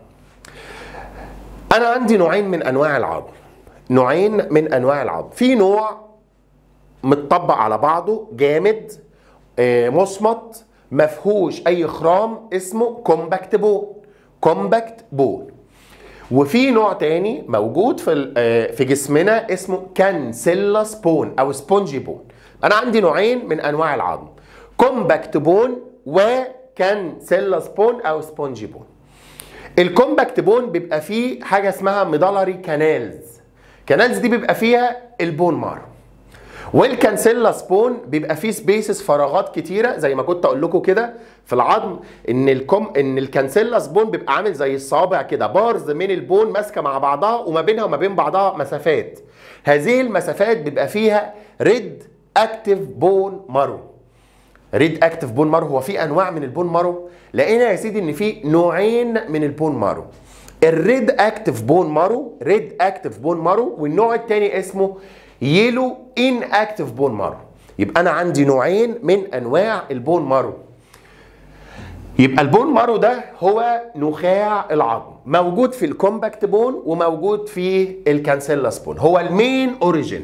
انا عندي نوعين من انواع العظم نوعين من انواع العظم في نوع متطبق على بعضه جامد آه، مصمت مفهوش اي خرام اسمه كومباكت بون كومباكت بون وفي نوع تاني موجود في ال- آه، في جسمنا اسمه كانسيلاس بون او سبونجي بون انا عندي نوعين من انواع العظم كومباكت بون وكانسيلاس بون او سبونجي بون الكومباكت بون بيبقى فيه حاجه اسمها ميدالري كانالز كانالز دي بيبقى فيها البون مارو والكانسيلا سبون بيبقى فيه سبيسز فراغات كتيره زي ما كنت اقول لكم كده في العظم ان الكم ان الكانسيلا سبون بيبقى عامل زي الصوابع كده بارز من البون ماسكه مع بعضها وما بينها وما بين بعضها مسافات هذه المسافات بيبقى فيها ريد اكتيف بون مارو ريد اكتيف بون مارو هو في انواع من البون مارو لقينا يا سيدي ان في نوعين من البون مارو الريد اكتيف بون مارو ريد اكتيف بون مارو والنوع الثاني اسمه يلو ان اكتيف بون مارو يبقى انا عندي نوعين من انواع البون مارو يبقى البون مارو ده هو نخاع العظم موجود في الكومباكت بون وموجود في الكانسيلاس بون هو المين اوريجين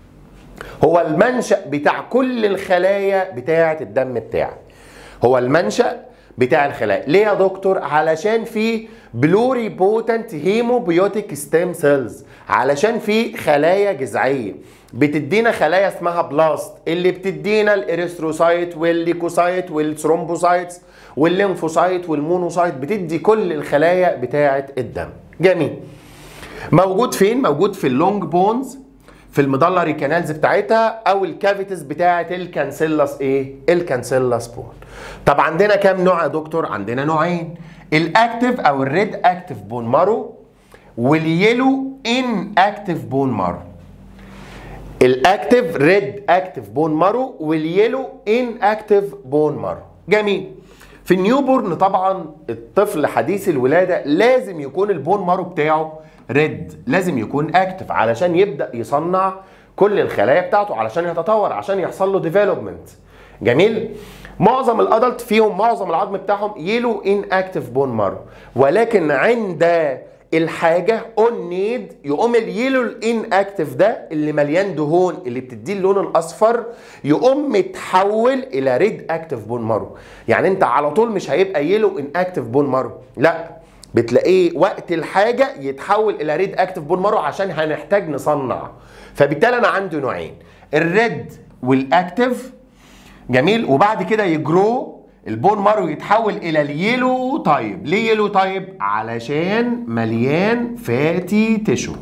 هو المنشأ بتاع كل الخلايا بتاعة الدم بتاعك هو المنشأ بتاع الخلايا ليه يا دكتور علشان في بلوري بوتنت هيموبيوتيك ستيم سيلز علشان في خلايا جذعيه بتدينا خلايا اسمها بلاست اللي بتدينا الاريثروسايت والليكوسايت والثرومبوسايتس والليمفوسايت والمونوسايت بتدي كل الخلايا بتاعه الدم جميل موجود فين موجود في اللونج بونز في المدلري كانالز بتاعتها او الكافيتس بتاعه الكانسيلاس ايه الكانسيلاس بون طب عندنا كام نوع يا دكتور عندنا نوعين الاكتف او الريد اكتف بون مارو واليلو ان اكتف بون مارو الاكتف ريد اكتف بون مارو واليلو ان اكتف بون مارو جميل في النيو بورن طبعا الطفل حديث الولاده لازم يكون البون مارو بتاعه ريد لازم يكون اكتف علشان يبدا يصنع كل الخلايا بتاعته علشان يتطور عشان يحصل له ديفلوبمنت جميل معظم الادلت فيهم معظم العظم بتاعهم يلو ان اكتف بون مارو ولكن عند الحاجه اون نيد يقوم اليلو الان اكتف ده اللي مليان دهون اللي بتديه اللون الاصفر يقوم متحول الى ريد اكتف بون مارو يعني انت على طول مش هيبقى يلو ان اكتف بون مارو لا بتلاقيه وقت الحاجه يتحول الى ريد اكتف بون مارو عشان هنحتاج نصنع فبالتالي انا عندي نوعين الريد والاكتف جميل وبعد كده يجرو البون مارو يتحول الى اليلو تايب ليه يلو تايب علشان مليان فاتي تيشو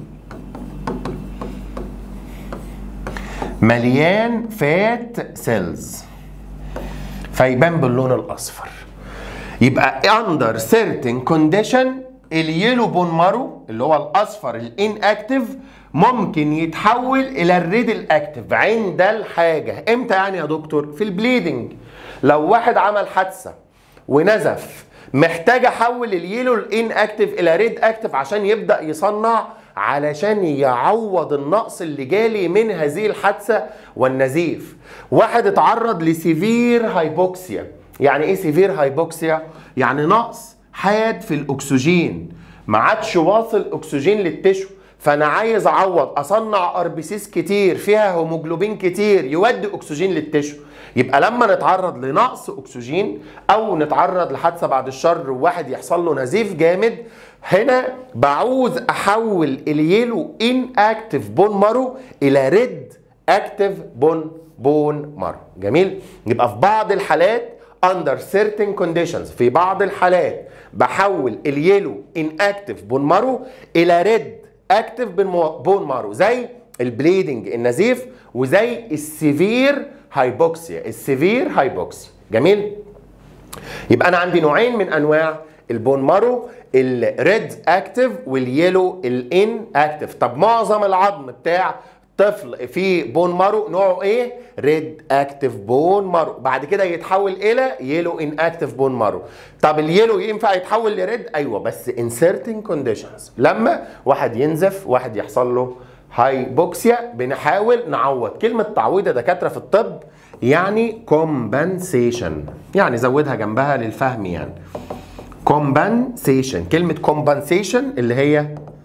مليان فات سيلز فيبان باللون الاصفر يبقى under certain condition اليلو بون مارو اللي هو الاصفر الان اكتف ممكن يتحول الى الريد الاكتف عند الحاجه امتى يعني يا دكتور في البليدنج لو واحد عمل حادثه ونزف محتاج احول اليلو الان اكتف الى ريد اكتف عشان يبدا يصنع علشان يعوض النقص اللي جالي من هذه الحادثه والنزيف واحد اتعرض لسيفير هايبوكسيا يعني ايه سيفير هايبوكسيا يعني نقص حاد في الاكسجين ما عادش واصل اكسجين للتشو فانا عايز اعوض اصنع اربسيس كتير فيها هيموجلوبين كتير يودي اكسجين للتشو يبقى لما نتعرض لنقص اكسجين او نتعرض لحادثه بعد الشر وواحد يحصل له نزيف جامد هنا بعوز احول اليلو ان اكتف بون مارو الى ريد اكتف بون بون مارو جميل يبقى في بعض الحالات under certain conditions في بعض الحالات بحول اليلو ان اكتف بون مارو الى ريد اكتف بون مارو زي البليدنج النزيف وزي السيفير هايبوكسيا السيفير هايبوكسيا جميل يبقى انا عندي نوعين من انواع البون مارو الريد اكتف واليلو الان اكتف طب معظم العظم بتاع طفل فيه بون مارو نوعه ايه؟ ريد اكتف بون مارو بعد كده يتحول الى يلو ان اكتف بون مارو طب اليلو ينفع يتحول لريد؟ ايوه بس ان سيرتن كونديشنز لما واحد ينزف واحد يحصل له هايبوكسيا بنحاول نعوض كلمه تعويض يا دكاتره في الطب يعني كومبنسيشن يعني زودها جنبها للفهم يعني كومبنسيشن كلمه كومبنسيشن اللي هي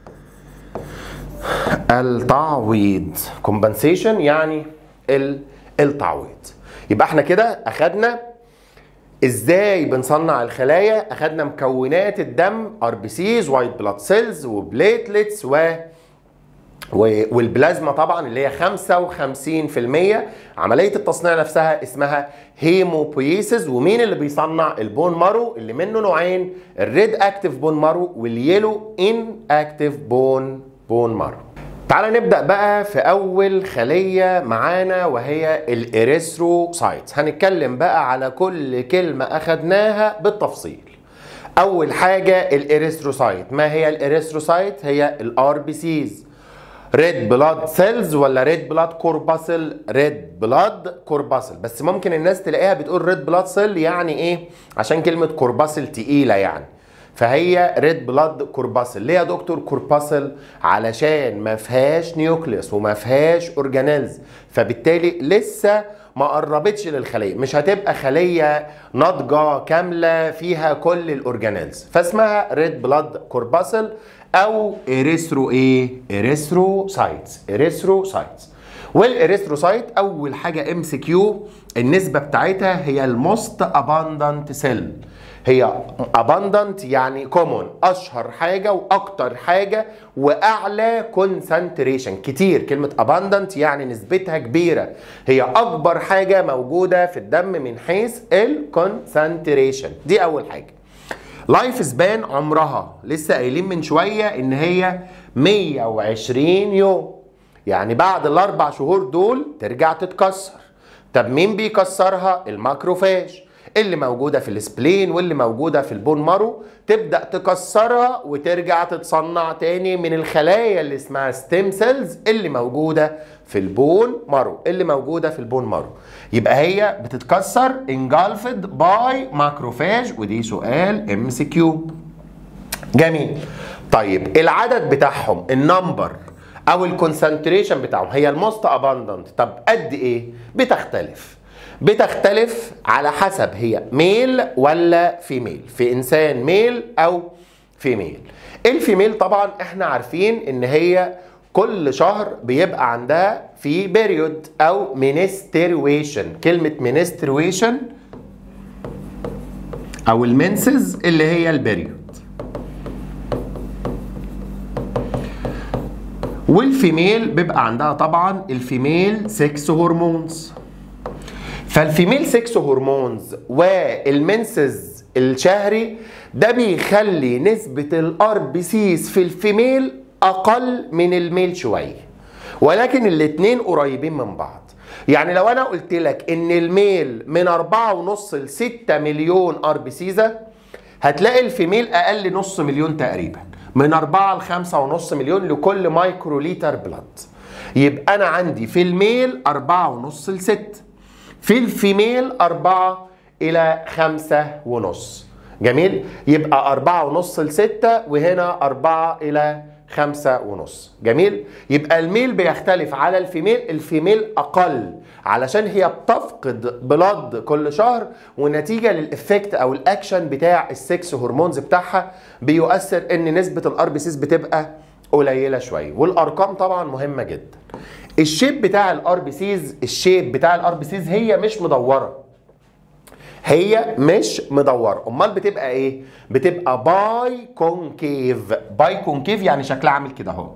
التعويض كومبنسيشن يعني التعويض يبقى احنا كده اخدنا ازاي بنصنع الخلايا اخدنا مكونات الدم ار بي سيز وايت بلاد سيلز وبليتلتس و والبلازما طبعا اللي هي 55% عمليه التصنيع نفسها اسمها هيموبويسيس ومين اللي بيصنع البون مارو اللي منه نوعين الريد اكتيف بون مارو واليلو ان اكتيف بون بون مارو تعال نبدا بقى في اول خليه معانا وهي الاريثروسايتس هنتكلم بقى على كل كلمه اخدناها بالتفصيل اول حاجه الاريثروسايت ما هي الاريثروسايت هي الار بي سيز ريد بلاد سيلز ولا ريد بلاد كورباسل ريد بلاد كورباسل بس ممكن الناس تلاقيها بتقول ريد بلاد سيل يعني ايه عشان كلمه كورباسل تقيله يعني فهي ريد بلاد كورباسل ليه يا دكتور كورباسل علشان ما فيهاش نيوكليوس وما فيهاش اورجانيلز فبالتالي لسه ما قربتش للخليه مش هتبقى خليه ناضجه كامله فيها كل الاورجانيلز فاسمها ريد بلاد كورباسل او اريثرو ايه اريثروسايتس اريثروسايتس والاريثروسايت اول حاجه ام سي كيو النسبه بتاعتها هي الموست اباندنت سيل هي abundant يعني common اشهر حاجه واكتر حاجه واعلى concentration كتير كلمه abundant يعني نسبتها كبيره هي اكبر حاجه موجوده في الدم من حيث الكونسنتريشن دي اول حاجه لايف سبان عمرها لسه قايلين من شويه ان هي 120 يوم يعني بعد الاربع شهور دول ترجع تتكسر طب مين بيكسرها الماكروفاج اللي موجوده في السبلين واللي موجوده في البون مارو تبدا تكسرها وترجع تتصنع تاني من الخلايا اللي اسمها ستيم سيلز اللي موجوده في البون مارو اللي موجوده في البون مارو يبقى هي بتتكسر انجلفد باي ماكروفاج ودي سؤال ام سي كيو جميل طيب العدد بتاعهم النمبر او الكونسنتريشن بتاعهم هي الموست اباندنت طب قد ايه بتختلف بتختلف على حسب هي ميل ولا فيميل في انسان ميل او فيميل الفيميل طبعا احنا عارفين ان هي كل شهر بيبقى عندها في بيريود او منسترويشن كلمه منسترويشن او المنسز اللي هي البيريود والفيميل بيبقى عندها طبعا الفيميل 6 هرمونز فالفيميل 6 هرمونز والمنسز الشهري ده بيخلي نسبة الار بي سيز في الفيميل اقل من الميل شوية ولكن الاتنين قريبين من بعض يعني لو انا قلت لك ان الميل من 4.5 ل 6 مليون ار بي سيزة هتلاقي الفيميل اقل نص مليون تقريبا من 4 ل 5.5 مليون لكل مايكرو لتر بلاد يبقى انا عندي في الميل 4.5 ل 6 في الفيميل 4 إلى 5 ونص جميل يبقى 4 ونص ل 6 وهنا 4 إلى 5 ونص جميل يبقى الميل بيختلف على الفيميل الفيميل أقل علشان هي بتفقد بلاد كل شهر ونتيجة للإفكت أو الأكشن بتاع السكس هرمونز بتاعها بيؤثر إن نسبة الار بي سيز بتبقى قليلة شوية والأرقام طبعا مهمة جدا الشيب بتاع الار بي سيز الشيب بتاع الار بي سيز هي مش مدوره هي مش مدوره امال بتبقى ايه بتبقى باي كونكيف باي كونكيف يعني شكلها عامل كده اهو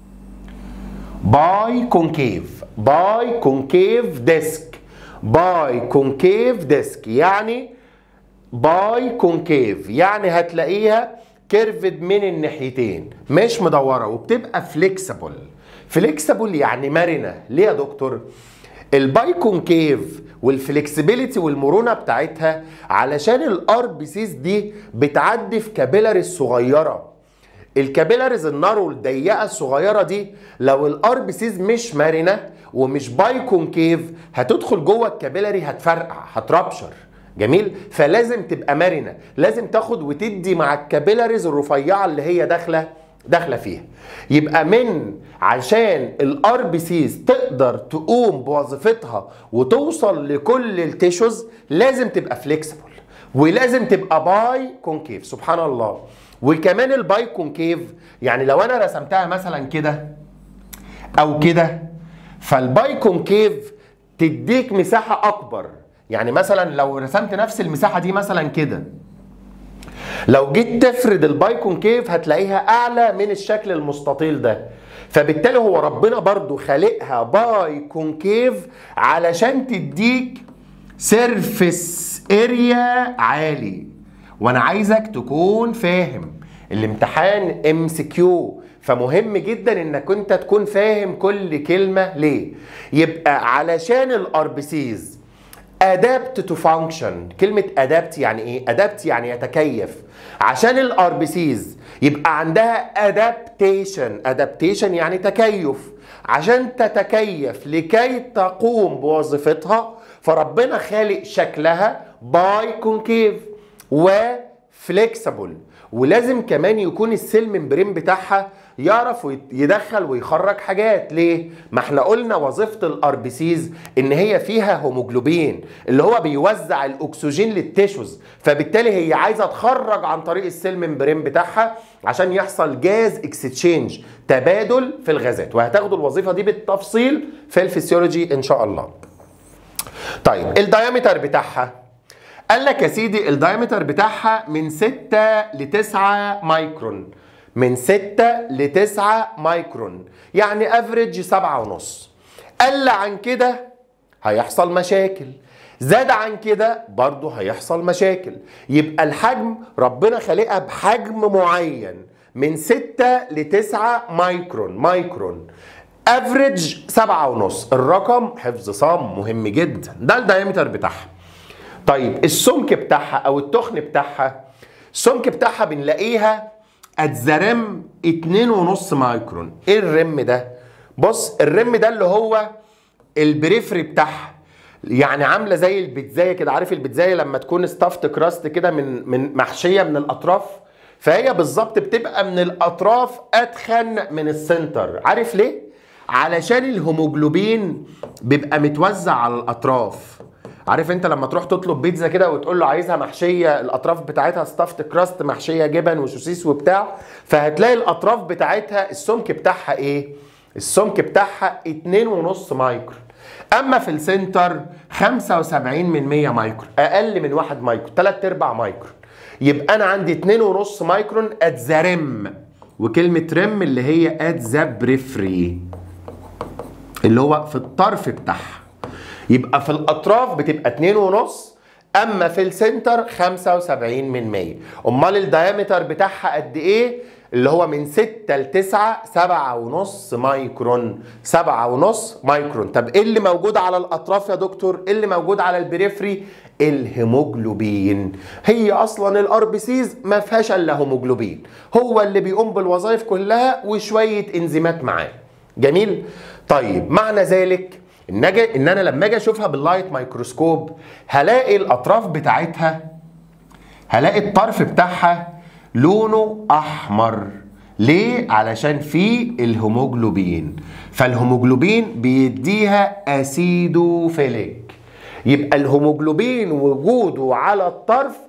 باي كونكيف باي كونكيف ديسك باي كونكيف ديسك يعني باي كونكيف يعني هتلاقيها كيرفد من الناحيتين مش مدوره وبتبقى فليكسبل فليكسبل يعني مرنه ليه يا دكتور الباي كونكيف والفلكسبيليتي والمرونه بتاعتها علشان الار بي سيز دي بتعدي في كابيلاريز صغيره الكابيلاريز النارو الضيقه الصغيره دي لو الار بي سيز مش مرنه ومش باي كونكيف هتدخل جوه الكابيلاري هتفرقع هتربشر جميل فلازم تبقى مرنه لازم تاخد وتدي مع الكابيلاريز الرفيعه اللي هي داخله داخله فيها يبقى من عشان الار بي سيز تقدر تقوم بوظيفتها وتوصل لكل التيشوز لازم تبقى فليكسبل ولازم تبقى باي كونكيف سبحان الله وكمان الباي كونكيف يعني لو انا رسمتها مثلا كده او كده فالباي كونكيف تديك مساحه اكبر يعني مثلا لو رسمت نفس المساحه دي مثلا كده لو جيت تفرد الباي كونكيف هتلاقيها اعلى من الشكل المستطيل ده فبالتالي هو ربنا برضو خالقها باي كونكيف علشان تديك سيرفيس اريا عالي وانا عايزك تكون فاهم الامتحان ام سي كيو فمهم جدا انك انت تكون فاهم كل كلمه ليه يبقى علشان الار بي سيز adapt to function كلمة adapt يعني ايه؟ adapt يعني يتكيف عشان الار بي سيز يبقى عندها adaptation adaptation يعني تكيف عشان تتكيف لكي تقوم بوظيفتها فربنا خالق شكلها باي كونكيف وفليكسبل ولازم كمان يكون السيل ممبرين بتاعها يعرف يدخل ويخرج حاجات ليه ما احنا قلنا وظيفه الار بي سيز ان هي فيها هيموجلوبين اللي هو بيوزع الاكسجين للتيشوز فبالتالي هي عايزه تخرج عن طريق السيل ممبرين بتاعها عشان يحصل جاز اكستشينج تبادل في الغازات وهتاخدوا الوظيفه دي بالتفصيل في الفسيولوجي ان شاء الله طيب الدايمتر بتاعها قال لك يا سيدي الدايمتر بتاعها من 6 ل 9 مايكرون من 6 ل 9 مايكرون يعني افريج 7 ونص قل عن كده هيحصل مشاكل زاد عن كده برضه هيحصل مشاكل يبقى الحجم ربنا خالقها بحجم معين من 6 ل 9 مايكرون مايكرون افريج سبعة ونص الرقم حفظ صم مهم جدا ده الدايمتر بتاعها طيب السمك بتاعها او التخن بتاعها السمك بتاعها بنلاقيها اتزرم 2.5 مايكرون ايه الرم ده بص الرم ده اللي هو البريفري بتاعها يعني عامله زي البيتزايه كده عارف البيتزايه لما تكون ستافت كراست كده من من محشيه من الاطراف فهي بالظبط بتبقى من الاطراف اتخن من السنتر عارف ليه علشان الهيموجلوبين بيبقى متوزع على الاطراف عارف انت لما تروح تطلب بيتزا كده وتقول له عايزها محشيه الاطراف بتاعتها ستافت كراست محشيه جبن وسوسيس وبتاع فهتلاقي الاطراف بتاعتها السمك بتاعها ايه السمك بتاعها 2.5 مايكرون اما في السنتر 75 من 100 مايكرون اقل من 1 مايكرون 3 ارباع مايكرون يبقى انا عندي 2.5 مايكرون ات ذا ريم وكلمه ريم اللي هي ات ذا بريفري اللي هو في الطرف بتاعها يبقى في الاطراف بتبقى 2.5 اما في السنتر 75 من 100 امال الدايمتر بتاعها قد ايه اللي هو من 6 ل 9 7 ونص مايكرون 7 ونص مايكرون طب ايه اللي موجود على الاطراف يا دكتور ايه اللي موجود على البريفري الهيموجلوبين هي اصلا الار بي سيز ما فيهاش الا هيموجلوبين هو اللي بيقوم بالوظائف كلها وشويه انزيمات معاه جميل طيب معنى ذلك ان أجي ان انا لما اجي اشوفها باللايت مايكروسكوب هلاقي الاطراف بتاعتها هلاقي الطرف بتاعها لونه احمر ليه علشان فيه الهيموجلوبين فالهيموجلوبين بيديها اسيدوفيليك يبقى الهيموجلوبين وجوده على الطرف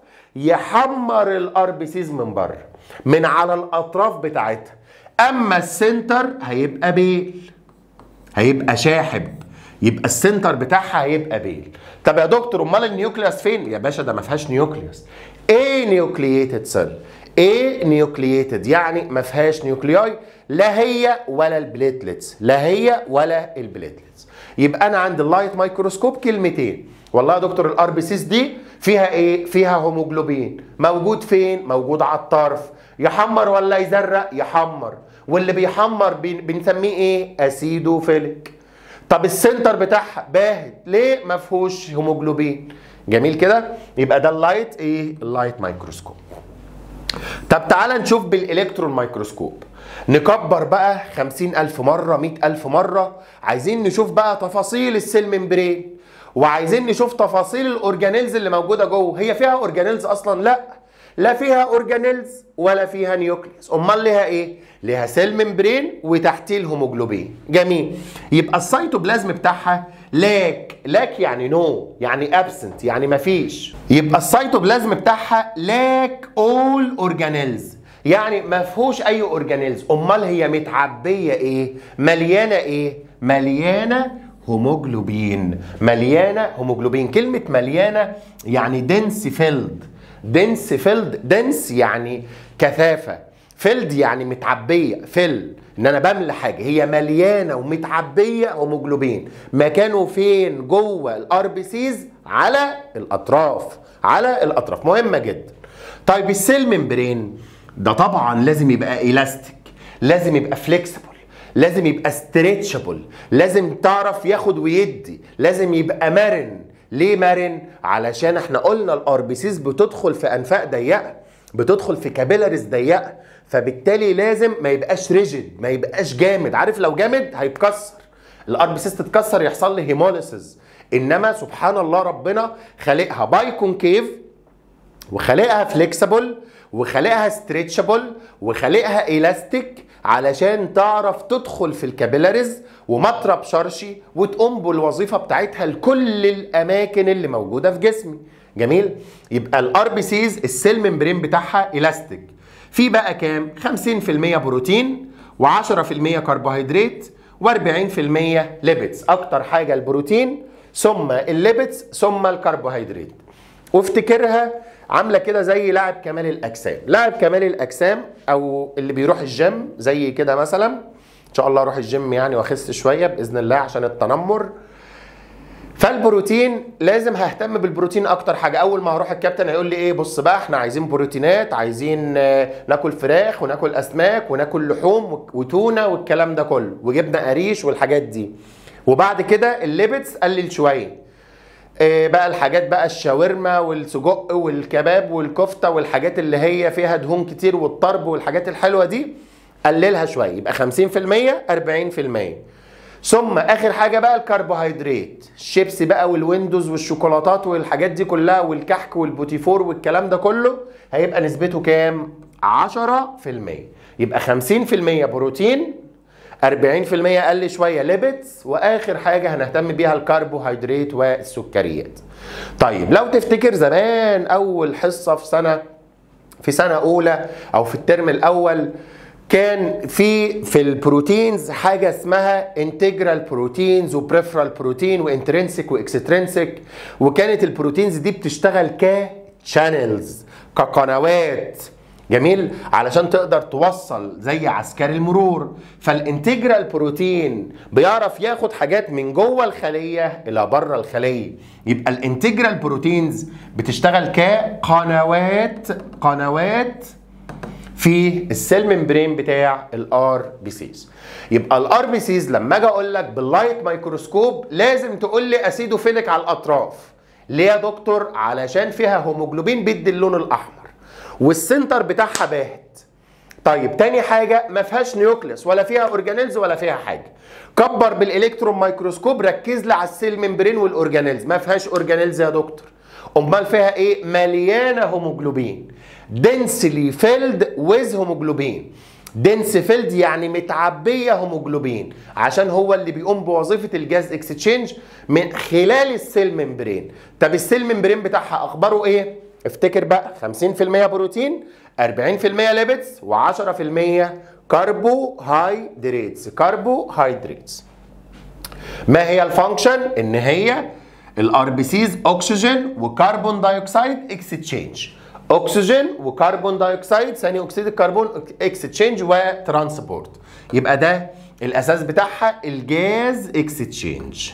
يحمر الار بي سيز من بره من على الاطراف بتاعتها اما السنتر هيبقى بيل هيبقى شاحب يبقى السنتر بتاعها هيبقى بيل طب يا دكتور امال النيوكليوس فين يا باشا ده ما فيهاش نيوكليوس ايه نيوكلييتد سيل ايه نيوكلييتد يعني ما فيهاش نيوكلياي لا هي ولا البليتلتس لا هي ولا البليتلتس يبقى انا عند اللايت مايكروسكوب كلمتين والله يا دكتور الار بي سيس دي فيها ايه فيها هيموجلوبين موجود فين موجود على الطرف يحمر ولا يزرق يحمر واللي بيحمر بن- بنسميه ايه اسيدوفيليك طب السنتر بتاعها باهت ليه ما فيهوش هيموجلوبين جميل كده يبقى ده اللايت ايه اللايت مايكروسكوب طب تعالى نشوف بالالكترون مايكروسكوب نكبر بقى خمسين ألف مرة مئة ألف مرة عايزين نشوف بقى تفاصيل السيل ممبرين وعايزين نشوف تفاصيل الأورجانيلز اللي موجودة جوه هي فيها أورجانيلز أصلا لا لا فيها أورجانيلز ولا فيها نيوكليوس أمال ليها إيه؟ ليها سيل ممبرين وتحتيه الهيموجلوبين جميل يبقى السيتوبلازم بتاعها لاك لاك يعني نو يعني ابسنت يعني مفيش يبقى السيتوبلازم بتاعها لاك اول اورجانيلز يعني ما فيهوش اي اورجانيلز امال هي متعبيه ايه مليانه ايه مليانه هيموجلوبين مليانه هيموجلوبين كلمه مليانه يعني دنس فيلد دنس فيلد دنس يعني كثافه فيلد يعني متعبيه فيل ان انا بملى حاجه هي مليانه ومتعبيه هيموجلوبين مكانه فين جوه الار بي سيز على الاطراف على الاطراف مهمه جدا طيب السيل ممبرين ده طبعا لازم يبقى الاستيك لازم يبقى فليكسبل لازم يبقى ستريتشبل لازم تعرف ياخد ويدي لازم يبقى مرن ليه مرن علشان احنا قلنا الار بي سيز بتدخل في انفاق ضيقه بتدخل في كابيلاريز ضيقه فبالتالي لازم ما يبقاش ريجيد ما يبقاش جامد عارف لو جامد هيتكسر الار بي سيز تتكسر يحصل لي هيموليسيس انما سبحان الله ربنا خالقها باي كونكيف وخالقها فليكسبل وخالقها ستريتشبل وخالقها الاستيك علشان تعرف تدخل في الكابيلاريز وما تربشرش وتقوم بالوظيفه بتاعتها لكل الاماكن اللي موجوده في جسمي جميل يبقى الار بي سيز السيل ممبرين بتاعها الاستيك في بقى كام 50% بروتين و10% كربوهيدرات و40% ليبيدز اكتر حاجه البروتين ثم الليبيدز ثم الكربوهيدرات وافتكرها عامله كده زي لاعب كمال الاجسام لاعب كمال الاجسام او اللي بيروح الجيم زي كده مثلا ان شاء الله اروح الجيم يعني واخس شويه باذن الله عشان التنمر فالبروتين لازم ههتم بالبروتين اكتر حاجه اول ما هروح الكابتن هيقول لي ايه بص بقى احنا عايزين بروتينات عايزين آه، ناكل فراخ وناكل اسماك وناكل لحوم وتونه والكلام ده كله وجبنه قريش والحاجات دي وبعد كده الليبتس قلل شويه آه، بقى الحاجات بقى الشاورما والسجق والكباب والكفته والحاجات اللي هي فيها دهون كتير والطرب والحاجات الحلوه دي قللها شويه يبقى 50% 40% ثم اخر حاجه بقى الكربوهيدرات الشيبسي بقى والويندوز والشوكولاتات والحاجات دي كلها والكحك والبوتيفور والكلام ده كله هيبقى نسبته كام 10% يبقى 50% بروتين 40% اقل شويه ليبيدز واخر حاجه هنهتم بيها الكربوهيدرات والسكريات طيب لو تفتكر زمان اول حصه في سنه في سنه اولى او في الترم الاول كان في في البروتينز حاجه اسمها انتجرال بروتينز وبريفرال بروتين وانترنسك واكسترنسك وكانت البروتينز دي بتشتغل كشانلز كقنوات جميل علشان تقدر توصل زي عسكري المرور فالانتجرال بروتين بيعرف ياخد حاجات من جوه الخليه الى بره الخليه يبقى الانتجرال بروتينز بتشتغل كقنوات قنوات في السيل ممبرين بتاع الار بي سيز يبقى الار بي سيز لما اجي اقول لك باللايت مايكروسكوب لازم تقول لي اسيدوفيليك على الاطراف ليه يا دكتور علشان فيها هيموجلوبين بيدي اللون الاحمر والسنتر بتاعها باهت طيب تاني حاجة ما فيهاش نيوكليس ولا فيها اورجانيلز ولا فيها حاجة كبر بالالكترون مايكروسكوب ركز لي على السيل ممبرين والاورجانيلز ما فيهاش اورجانيلز يا دكتور امال فيها ايه مليانه هيموجلوبين densely filled with هيموجلوبين دنس فيلد يعني متعبيه هيموجلوبين عشان هو اللي بيقوم بوظيفه الجاز اكستشينج من خلال السيل ممبرين طب السيل ممبرين بتاعها اخباره ايه افتكر بقى 50% بروتين 40% ليبيدز و10% كربوهيدراتس كربوهيدراتس ما هي الفانكشن ان هي الار بي سيز اكسجين وكربون دايوكسيد اكستشينج اكسجين وكربون دايوكسيد ثاني اكسيد الكربون اكستشينج وترانسبورت يبقى ده الاساس بتاعها الجاز اكستشينج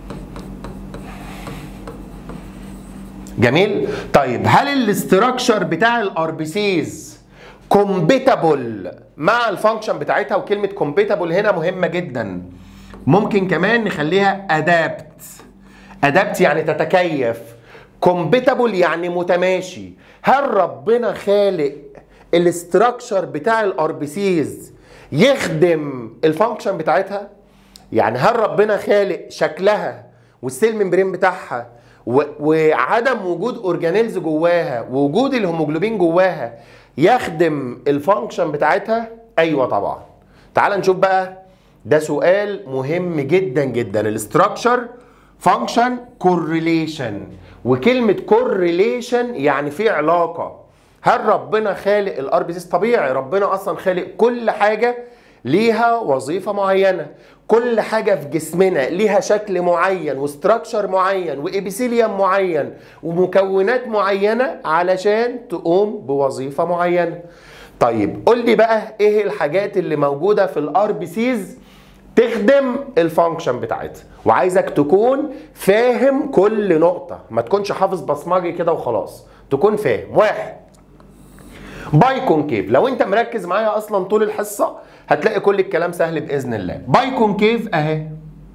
جميل طيب هل الاستراكشر بتاع الار بي سيز كومبيتابل مع الفانكشن بتاعتها وكلمه كومبيتابل هنا مهمه جدا ممكن كمان نخليها ادابت ادابت يعني تتكيف كومبيتابل يعني متماشي هل ربنا خالق الاستراكشر بتاع الار بي سيز يخدم الفانكشن بتاعتها يعني هل ربنا خالق شكلها والسيل ممبرين بتاعها و- وعدم وجود اورجانيلز جواها ووجود الهيموجلوبين جواها يخدم الفانكشن بتاعتها ايوه طبعا تعال نشوف بقى ده سؤال مهم جدا جدا الاستراكشر فانكشن كورليشن وكلمه كورليشن يعني في علاقه هل ربنا خالق الار بي طبيعي ربنا اصلا خالق كل حاجه ليها وظيفه معينه كل حاجه في جسمنا ليها شكل معين وستراكشر معين وابيثيليوم معين ومكونات معينه علشان تقوم بوظيفه معينه طيب قول لي بقى ايه الحاجات اللي موجوده في الار بي سيز تخدم الفانكشن بتاعتها وعايزك تكون فاهم كل نقطه ما تكونش حافظ بصمجي كده وخلاص تكون فاهم واحد باي كونكيف لو انت مركز معايا اصلا طول الحصه هتلاقي كل الكلام سهل باذن الله باي كونكيف اهي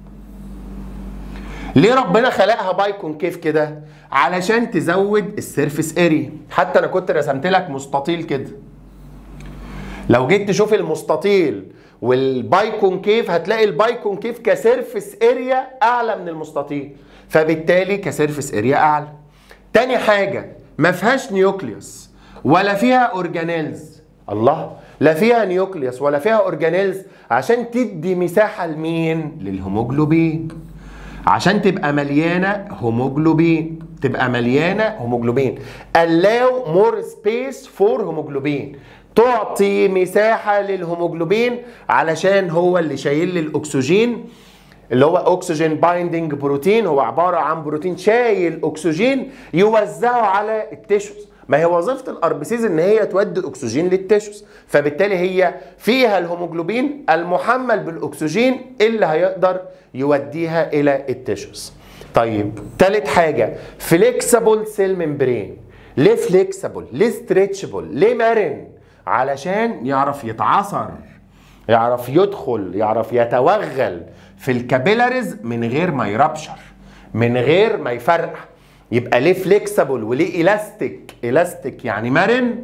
ليه ربنا خلقها باي كونكيف كده علشان تزود السيرفيس اريا حتى انا كنت رسمت لك مستطيل كده لو جيت تشوف المستطيل والباي كونكيف هتلاقي الباي كونكيف كسيرفيس اريا اعلى من المستطيل فبالتالي كسيرفيس اريا اعلى تاني حاجه ما فيهاش نيوكليوس ولا فيها اورجانيلز الله لا فيها نيوكليوس ولا فيها اورجانيلز عشان تدي مساحه لمين للهيموجلوبين عشان تبقى مليانه هيموجلوبين تبقى مليانه هيموجلوبين allow more space for هيموجلوبين تعطي مساحه للهيموجلوبين علشان هو اللي شايل لي الاكسجين اللي هو اكسجين بايندنج بروتين هو عباره عن بروتين شايل اكسجين يوزعه على التيشوز ما هي وظيفه الاربسيز ان هي تودي اكسجين للتيشوز فبالتالي هي فيها الهيموجلوبين المحمل بالاكسجين اللي هيقدر يوديها الى التيشوز طيب تالت حاجه فليكسبل سيل ممبرين ليه فليكسبل ليه ستريتشبل ليه مرن علشان يعرف يتعصر يعرف يدخل يعرف يتوغل في الكابيلاريز من غير ما يربشر من غير ما يفرقع يبقى ليه فليكسبل وليه الاستيك الاستيك يعني مرن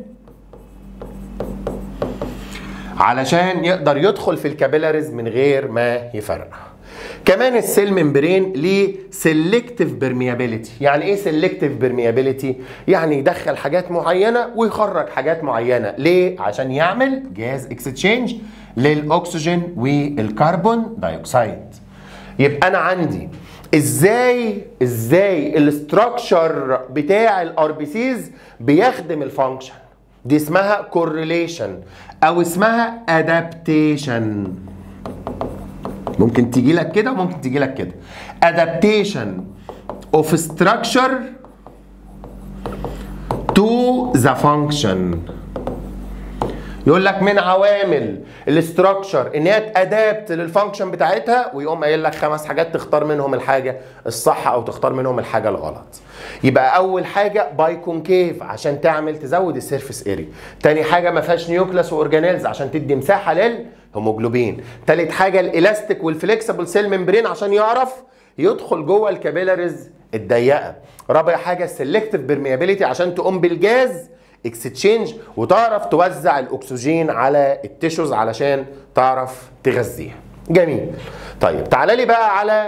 علشان يقدر يدخل في الكابيلاريز من غير ما يفرقع كمان السيل ممبرين ليه سيلكتيف بيرميابيليتي يعني ايه سيلكتيف بيرميابيليتي يعني يدخل حاجات معينه ويخرج حاجات معينه ليه عشان يعمل جاز اكستشينج للاكسجين والكربون دايوكسيد يبقى انا عندي ازاي ازاي الاستراكشر بتاع الار بي سيز بيخدم الفانكشن دي اسمها كورليشن او اسمها ادابتيشن ممكن تيجي لك كده وممكن تيجي لك كده adaptation of structure to the function يقول لك من عوامل الاستراكشر ان هي تادابت للفانكشن بتاعتها ويقوم قايل لك خمس حاجات تختار منهم الحاجه الصح او تختار منهم الحاجه الغلط يبقى اول حاجه باي كونكيف عشان تعمل تزود السيرفيس اريا تاني حاجه ما فيهاش نيوكلاس واورجانيلز عشان تدي مساحه للهيموجلوبين تالت حاجه الالاستيك والفليكسبل سيل ممبرين عشان يعرف يدخل جوه الكابيلاريز الضيقه رابع حاجه السلكتيف بيرميابيليتي عشان تقوم بالجاز اكستشينج وتعرف توزع الاكسجين على التيشوز علشان تعرف تغذيها جميل طيب تعالى لي بقى على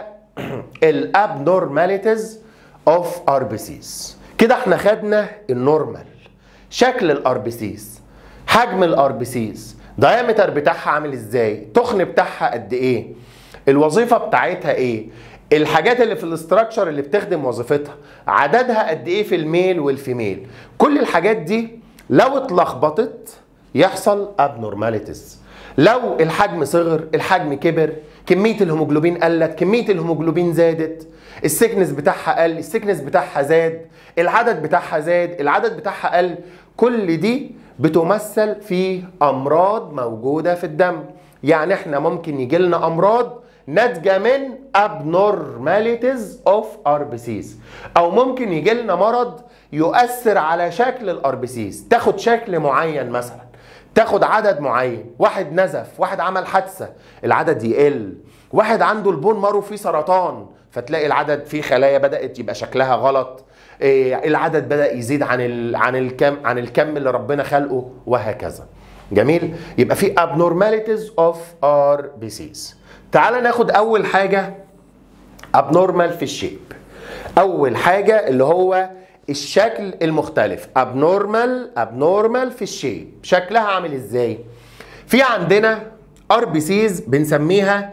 الابنورماليتيز اوف ار بي سيز كده احنا خدنا النورمال شكل الار بي سيز حجم الار بي سيز دايمتر بتاعها عامل ازاي تخن بتاعها قد ايه الوظيفه بتاعتها ايه الحاجات اللي في الاستراكشر اللي بتخدم وظيفتها عددها قد ايه في الميل والفيميل كل الحاجات دي لو اتلخبطت يحصل ابنورماليتيز لو الحجم صغر الحجم كبر كميه الهيموجلوبين قلت كميه الهيموجلوبين زادت السكنس بتاعها قل السكنس بتاعها زاد العدد بتاعها زاد العدد بتاعها قل كل دي بتمثل في امراض موجوده في الدم يعني احنا ممكن يجي لنا امراض ناتجه من abnormalities of RBCs او ممكن يجي لنا مرض يؤثر على شكل الاربسيس تاخد شكل معين مثلا تاخد عدد معين واحد نزف واحد عمل حادثه العدد يقل واحد عنده البون مارو فيه سرطان فتلاقي العدد فيه خلايا بدات يبقى شكلها غلط إيه العدد بدا يزيد عن ال عن الكم عن الكم اللي ربنا خلقه وهكذا جميل يبقى في abnormalities of RBCs تعال ناخد اول حاجه abnormal في الشيب اول حاجه اللي هو الشكل المختلف abnormal abnormal في الشيب شكلها عامل ازاي في عندنا ار بي سيز بنسميها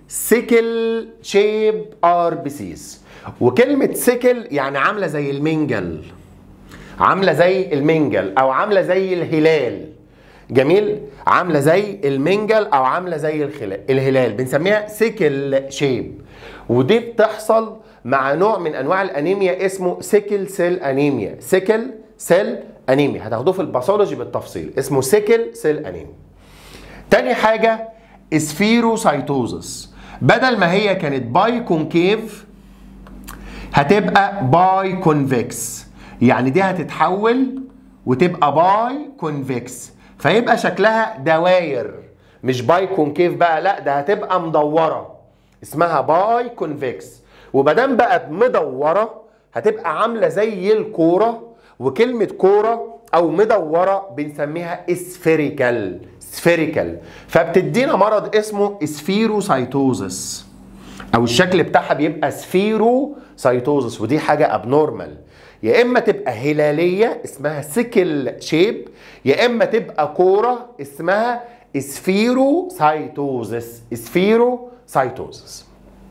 سيكل شيب ار بي سيز وكلمه سيكل يعني عامله زي المنجل عامله زي المنجل او عامله زي الهلال جميل عامله زي المنجل او عامله زي الخلال الهلال بنسميها سيكل شيب ودي بتحصل مع نوع من انواع الانيميا اسمه سيكل سيل انيميا سيكل سيل انيميا هتاخدوه في الباثولوجي بالتفصيل اسمه سيكل سيل انيميا تاني حاجه اسفيروسايتوزس بدل ما هي كانت باي كونكيف هتبقى باي كونفكس يعني دي هتتحول وتبقى باي كونفكس فيبقى شكلها دواير مش باي كونكيف بقى لا ده هتبقى مدوره اسمها باي كونفكس ومادام بقت مدوره هتبقى عامله زي الكوره وكلمه كوره او مدوره بنسميها اسفيريكال سفيريكال فبتدينا مرض اسمه اسفيروسايتوزس او الشكل بتاعها بيبقى سفيروسايتوزس ودي حاجه ابنورمال يا اما تبقى هلاليه اسمها سيكل شيب يا اما تبقى كوره اسمها اسفيروسايتوزس اسفيروسايتوزس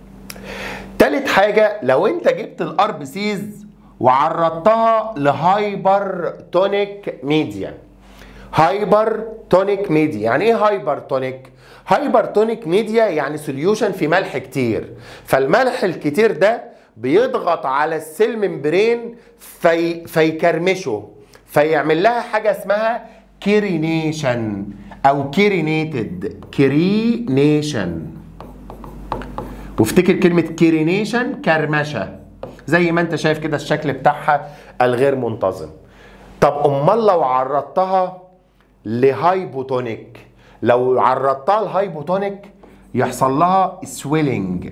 تالت حاجه لو انت جبت الار بي سيز وعرضتها لهايبر تونيك ميديا هايبر تونيك ميديا يعني ايه هايبر تونيك هايبر تونيك ميديا يعني سوليوشن في ملح كتير فالملح الكتير ده بيضغط على السيل ممبرين في فيكرمشه فيعمل لها حاجه اسمها كيرينيشن او كيرينيتد كيرينيشن وافتكر كلمه كيرينيشن كرمشه زي ما انت شايف كده الشكل بتاعها الغير منتظم طب امال لو عرضتها لهايبوتونيك لو عرضتها لهايبوتونيك يحصل لها سويلنج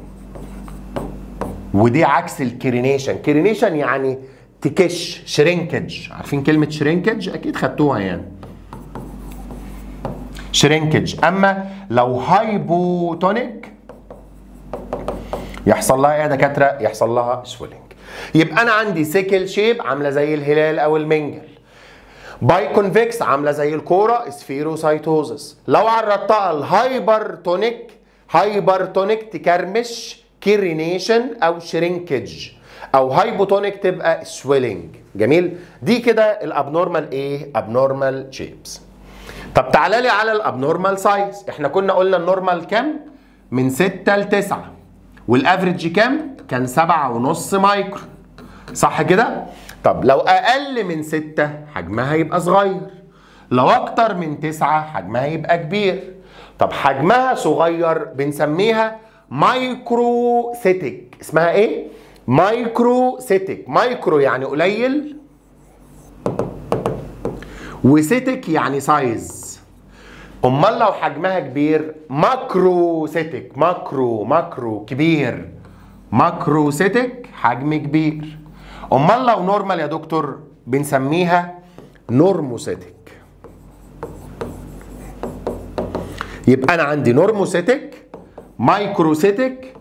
ودي عكس الكرينيشن كرينيشن يعني تكش شرينكج عارفين كلمة شرينكج أكيد خدتوها يعني شرينكج أما لو هايبوتونيك يحصل لها ايه يا دكاترة يحصل لها سويلنج يبقى أنا عندي سيكل شيب عاملة زي الهلال أو المنجل باي كونفكس عامله زي الكوره سفيروسايتوزس لو عرضتها الهايبرتونيك هايبرتونيك تكرمش كيرينيشن او شرينكج او هايبوتونيك تبقى سويلنج جميل دي كده الابنورمال ايه ابنورمال شيبس طب تعالى لي على الابنورمال سايز احنا كنا قلنا النورمال كام من 6 ل 9 والافريج كام كان 7 ونص مايكرو صح كده طب لو اقل من 6 حجمها يبقى صغير لو اكتر من 9 حجمها يبقى كبير طب حجمها صغير بنسميها مايكروسيتك اسمها ايه مايكروسيتك مايكرو يعني قليل وسيتك يعني سايز امال لو حجمها كبير ماكروسيتك ماكرو ماكرو كبير ماكروسيتك حجم كبير امال لو نورمال يا دكتور بنسميها نورموسيتك يبقى انا عندي نورموسيتك مايكروسيتك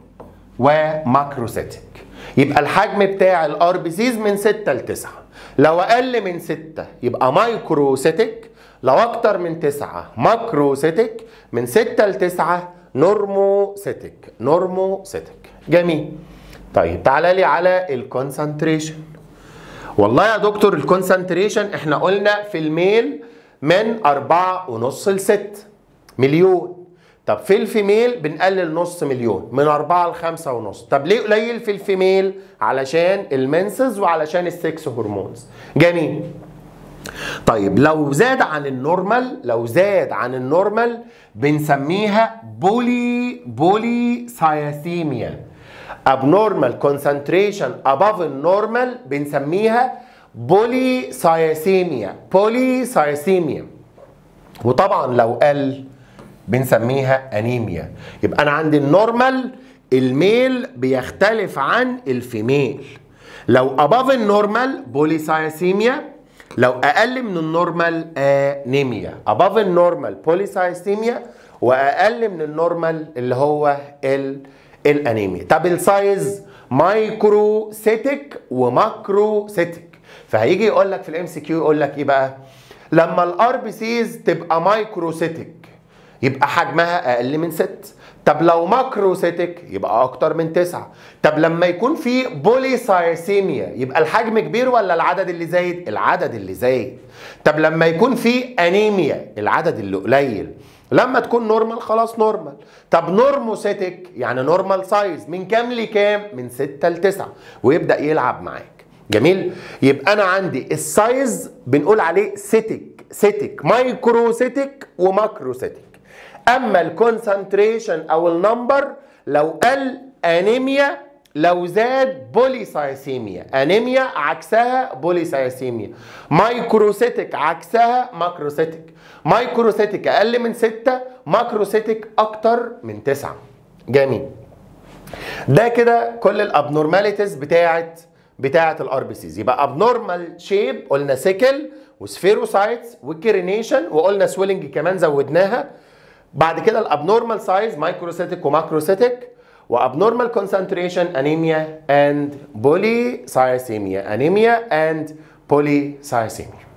وماكروسيتك يبقى الحجم بتاع الار بي سيز من 6 ل 9 لو اقل من 6 يبقى مايكروسيتك لو اكتر من 9 ماكروسيتك من 6 ل 9 نورموسيتك نورموسيتك جميل طيب تعالى لي على الكونسنتريشن والله يا دكتور الكونسنتريشن احنا قلنا في الميل من أربعة ونص لست مليون طب في الفيميل بنقلل نص مليون من أربعة لخمسة ونص طب ليه قليل في الفيميل علشان المنسز وعلشان السكس هرمونز جميل طيب لو زاد عن النورمال لو زاد عن النورمال بنسميها بولي بولي سايثيميا abnormal concentration above النورمال بنسميها بوليسايثيميا بوليسايثيميا وطبعا لو قل بنسميها انيميا يبقى انا عندي النورمال الميل بيختلف عن الفيميل لو above النورمال بوليسايثيميا لو اقل من النورمال انيميا above النورمال بوليسايثيميا واقل من النورمال اللي هو ال الانيميا طب السايز مايكروسيتك وماكروسيتك فهيجي يقول لك في الام سي كيو يقول لك ايه بقى لما الار بي سيز تبقى مايكروسيتك يبقى حجمها اقل من 6 طب لو ماكروسيتك يبقى اكتر من 9 طب لما يكون في بوليسايسيميا يبقى الحجم كبير ولا العدد اللي زايد العدد اللي زايد طب لما يكون في انيميا العدد اللي قليل لما تكون نورمال خلاص نورمال طب نورموسيتك يعني نورمال سايز من كام لكام من 6 ل 9 ويبدا يلعب معاك جميل يبقى انا عندي السايز بنقول عليه سيتك سيتك مايكروسيتك وماكروسيتك اما الكونسنتريشن او النمبر لو قل انيميا لو زاد بوليسايسيميا انيميا عكسها بوليسايسيميا مايكروسيتك عكسها ماكروسيتك مايكروسيتك اقل من 6 ماكروسيتك اكتر من 9 جميل ده كده كل الابنورماليتيز بتاعت بتاعت الار بي سيز يبقى ابنورمال شيب قلنا سيكل وسفيروسايتس وكيرينيشن وقلنا سويلنج كمان زودناها بعد كده الابنورمال سايز مايكروسيتك وماكروسيتك وابنورمال كونسنتريشن انيميا اند بوليسايسيميا انيميا اند بوليسايسيميا